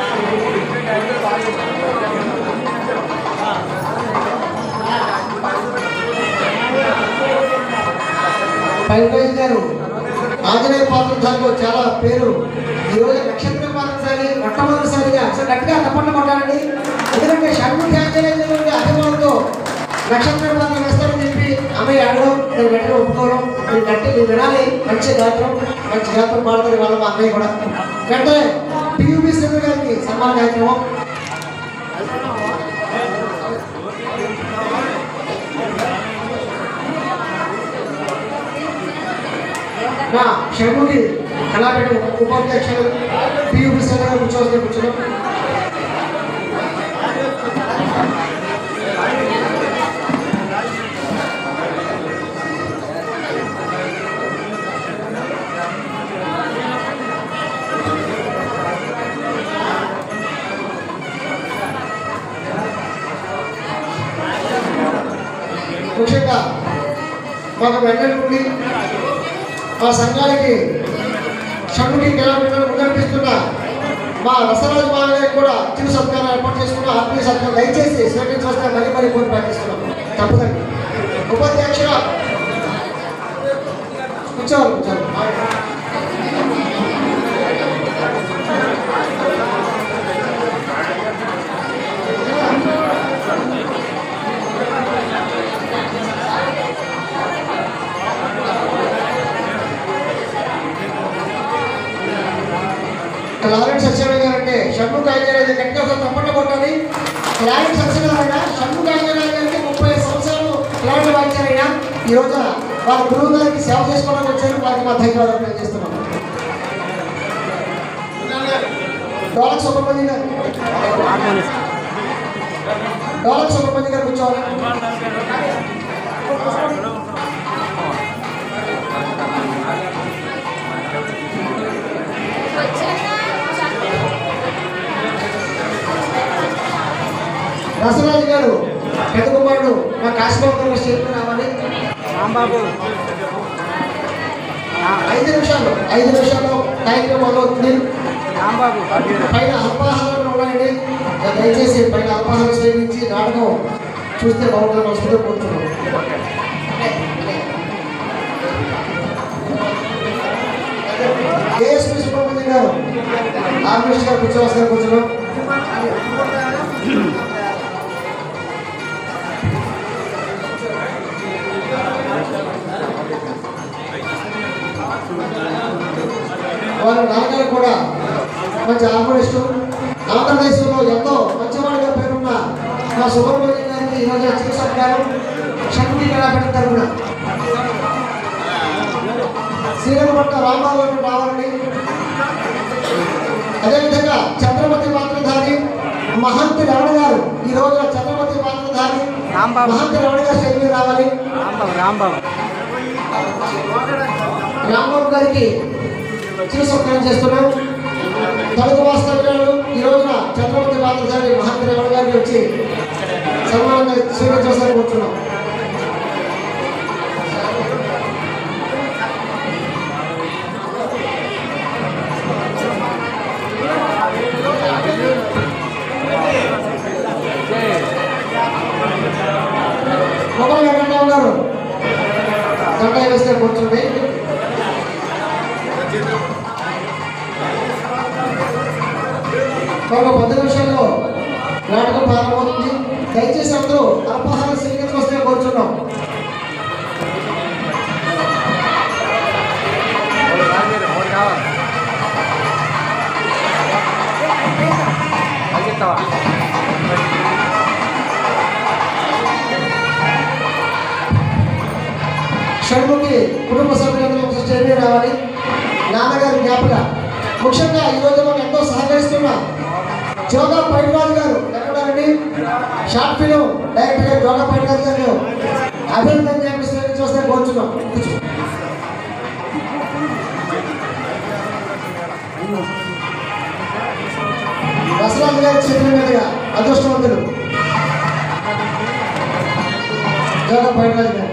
పైరాజ్ గారు ఆంజనేయ పాత్రధారిలో చాలా పేరు ఈ రోజు నక్షత్ర పాత్రసారి మొట్టమొదటిసారిగా అసలు గట్టిగా తప్పకుండా కొట్టాలండి ఎందుకంటే షణ్ముఖ ఆంజనేయ నుండి అభిమానంతో నక్షత్ర పాత్ర వేస్తారని చెప్పి అమ్మాయి అడగడం నేను వెంటనే ఒప్పుకోవడం నేను గట్టి మీరు వినాలి మంచి గాత్రం మంచి గాత్రం పాడుతుంది వాళ్ళ మా అన్నయ్య కూడా వెంటనే పియూపీ శ్రీధర్ గారికి సన్మాన కార్యక్రమం నా షణ్ముఖి కళాపేట ఉపాధ్యక్షులు పియూపీ శ్రీధర్ గారు కూర్చోవలసిన కూర్చున్నాం ముఖ్యంగా మాకు వెంటనే మా సంఘానికి షణ్ముఖి కిలోమీటర్లు ముందనిపిస్తున్న మా రసరాజు మామయ్య కూడా చిరు సత్కారం ఏర్పాటు చేసుకున్న ఆత్మీయ సత్కారం దయచేసి స్వీకరించవలసిన మరీ మరీ కోరి ప్రార్థిస్తున్నాం తప్పదండి ఉపాధ్యక్షుల కూర్చోవాలి కూర్చోవాలి క్లారెంట్ సత్యనారాయణ గారు అంటే షణ్ముఖ అయ్యగారు గట్టిగా ఒక తప్పకుండా కొట్టాలి క్లారెంట్ సత్యనారాయణ షణ్ముఖ అయ్యగారు గారికి ముప్పై సంవత్సరాలు క్లారెంట్ వాయించారైనా ఈ రోజు వాళ్ళ గురువు గారికి సేవ చేసుకోవడానికి వచ్చారు వారికి మా ధన్యవాదాలు తెలియజేస్తున్నాం డోలక్ సుబ్రహ్మణ్యం గారు డోలక్ సుబ్రహ్మణ్యం గారు కూర్చోవాలి రసరాజు గారు పెద్ద కుమారుడు మా కాశీబాబు గారు స్టేట్ రావాలి రాంబాబు ఐదు నిమిషాలు ఐదు నిమిషాలు కార్యక్రమం మొదలవుతుంది రాంబాబు పైన అల్పాహారాలు ఉన్నాయండి దయచేసి పైన అల్పాహారం సేవించి నాటకం చూస్తే బాగుంటుంది మనసుతో కోరుతున్నాం ఏఎస్పీ సుబ్రహ్మణ్యం సుబ్రహ్మణ్యం గారు ఆర్మిస్ట్ గారు కూర్చోవలసిన కూర్చున్నాం వారి నాన్నగారు కూడా మంచి ఆర్మనిస్టు ఆంధ్రదేశంలో ఎంతో మంచివాడిగా పేరున్న మా సుబ్రహ్మణ్యం గారికి ఈరోజు చీఫ్ సత్కారం షణ్ముఖి కళాపేట తరఫున శ్రీరంగపట్ల రాంబాబు గారు రావాలని అదేవిధంగా ఛత్రపతి పాత్రధారి మహంతి రమణ గారు ఈ రోజున ఛత్రపతి పాత్రధారి మహంతి రమణ గారు స్టేజ్ మీద రావాలి రాంబాబు గారికి చిరుసత్కారం చేస్తున్నాం తలుగు వాస్తవ్యాలు ఈ రోజున ఛత్రపతి పాత్రధారి మహంతి రమణ గారిని వచ్చి సన్మానంగా స్వీకరించాలని కోరుతున్నాం మొబైల్ వెంకటరావు గారు దండ వేస్తే కూర్చుంది మరొక పది నిమిషాల్లో నాటకం ప్రారంభమవుతుంది దయచేసి అందరూ అల్పాహార స్వీకరించి వస్తే కూర్చున్నాం షణ్ముఖి కుటుంబ సభ్యులందరూ ఒకసారి స్టేజ్ మీద రావాలి నాన్నగారి జ్ఞాపక ముఖ్యంగా ఈ రోజు మనం ఎంతో సహకరిస్తున్న జోగా పైడిరాజు గారు ఎక్కడండి షార్ట్ ఫిలిం డైరెక్టర్ గారు జోగా పైడిరాజు గారు అభినందన చేపిస్తే చూస్తే కోరుచున్నాం కూర్చో. వసరాజు గారి చేతుల మీదుగా అదృష్టవంతులు జోగా పైడిరాజు గారు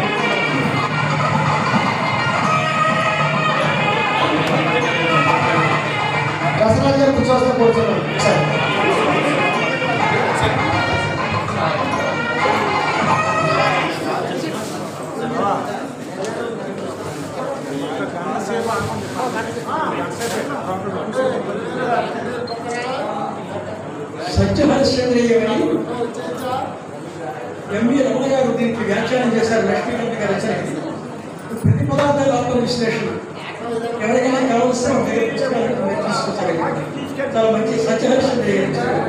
దసరా గారు కూర్చోవస్తే కూర్చున్నాం సరే సత్యహరిశ్చంద్రయ్య గారి ఎంవి రమణ గారు దీనికి వ్యాఖ్యానం చేశారు లక్ష్మీకాంత్ గారు రచనకి ప్రతి పదార్థాల ఆత్మ విశ్లేషణ ఎవరికైనా కావలసిన ఒక దగ్గర పుస్తకాలు మీరు తీసుకొచ్చారు ఇక్కడ. చాలా మంచి సత్యహరిశ్చంద్రయ్య గారు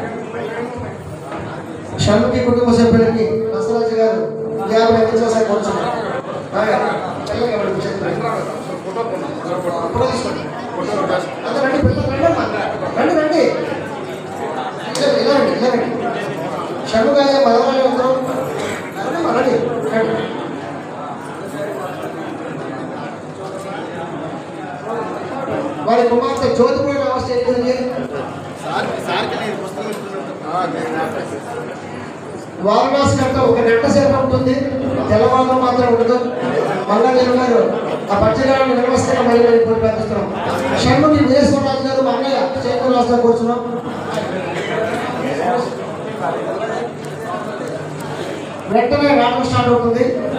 షణ్ముఖి కుటుంబ సభ్యులకి బసరాజు గారు యాభై ఐదు నిమిషాలు కూర్చున్నాం బాగా తెల్లగా పడి కూర్చోండి. ఫోటో తీసుకోండి. అందరూ రండి, పిల్లలు రండి అమ్మా. రండి రండి ఇలా ఇలా రండి ఇలా రండి షణ్ముఖయ్య మదవరాలు అందరూ రండి అమ్మా, రండి రండి వారి కుమార్తె జ్యోతిపూడి రావచ్చు చేయించింది వారణాసి గంట ఒక గంట సేపు ఉంటుంది తెల్లవారులో మాత్రం ఉండదు మల్లా నేను గారు ఆ పచ్చగాలను నిర్వహిస్తున్న మళ్ళీ మళ్ళీ పోటీ ప్రార్థిస్తున్నాం షణ్ముఖి వీరేశ్వరరాజు గారు మా అన్నయ్య చేతులు రాష్ట్రం కూర్చున్నాం వెంటనే నాటకం స్టార్ట్ అవుతుంది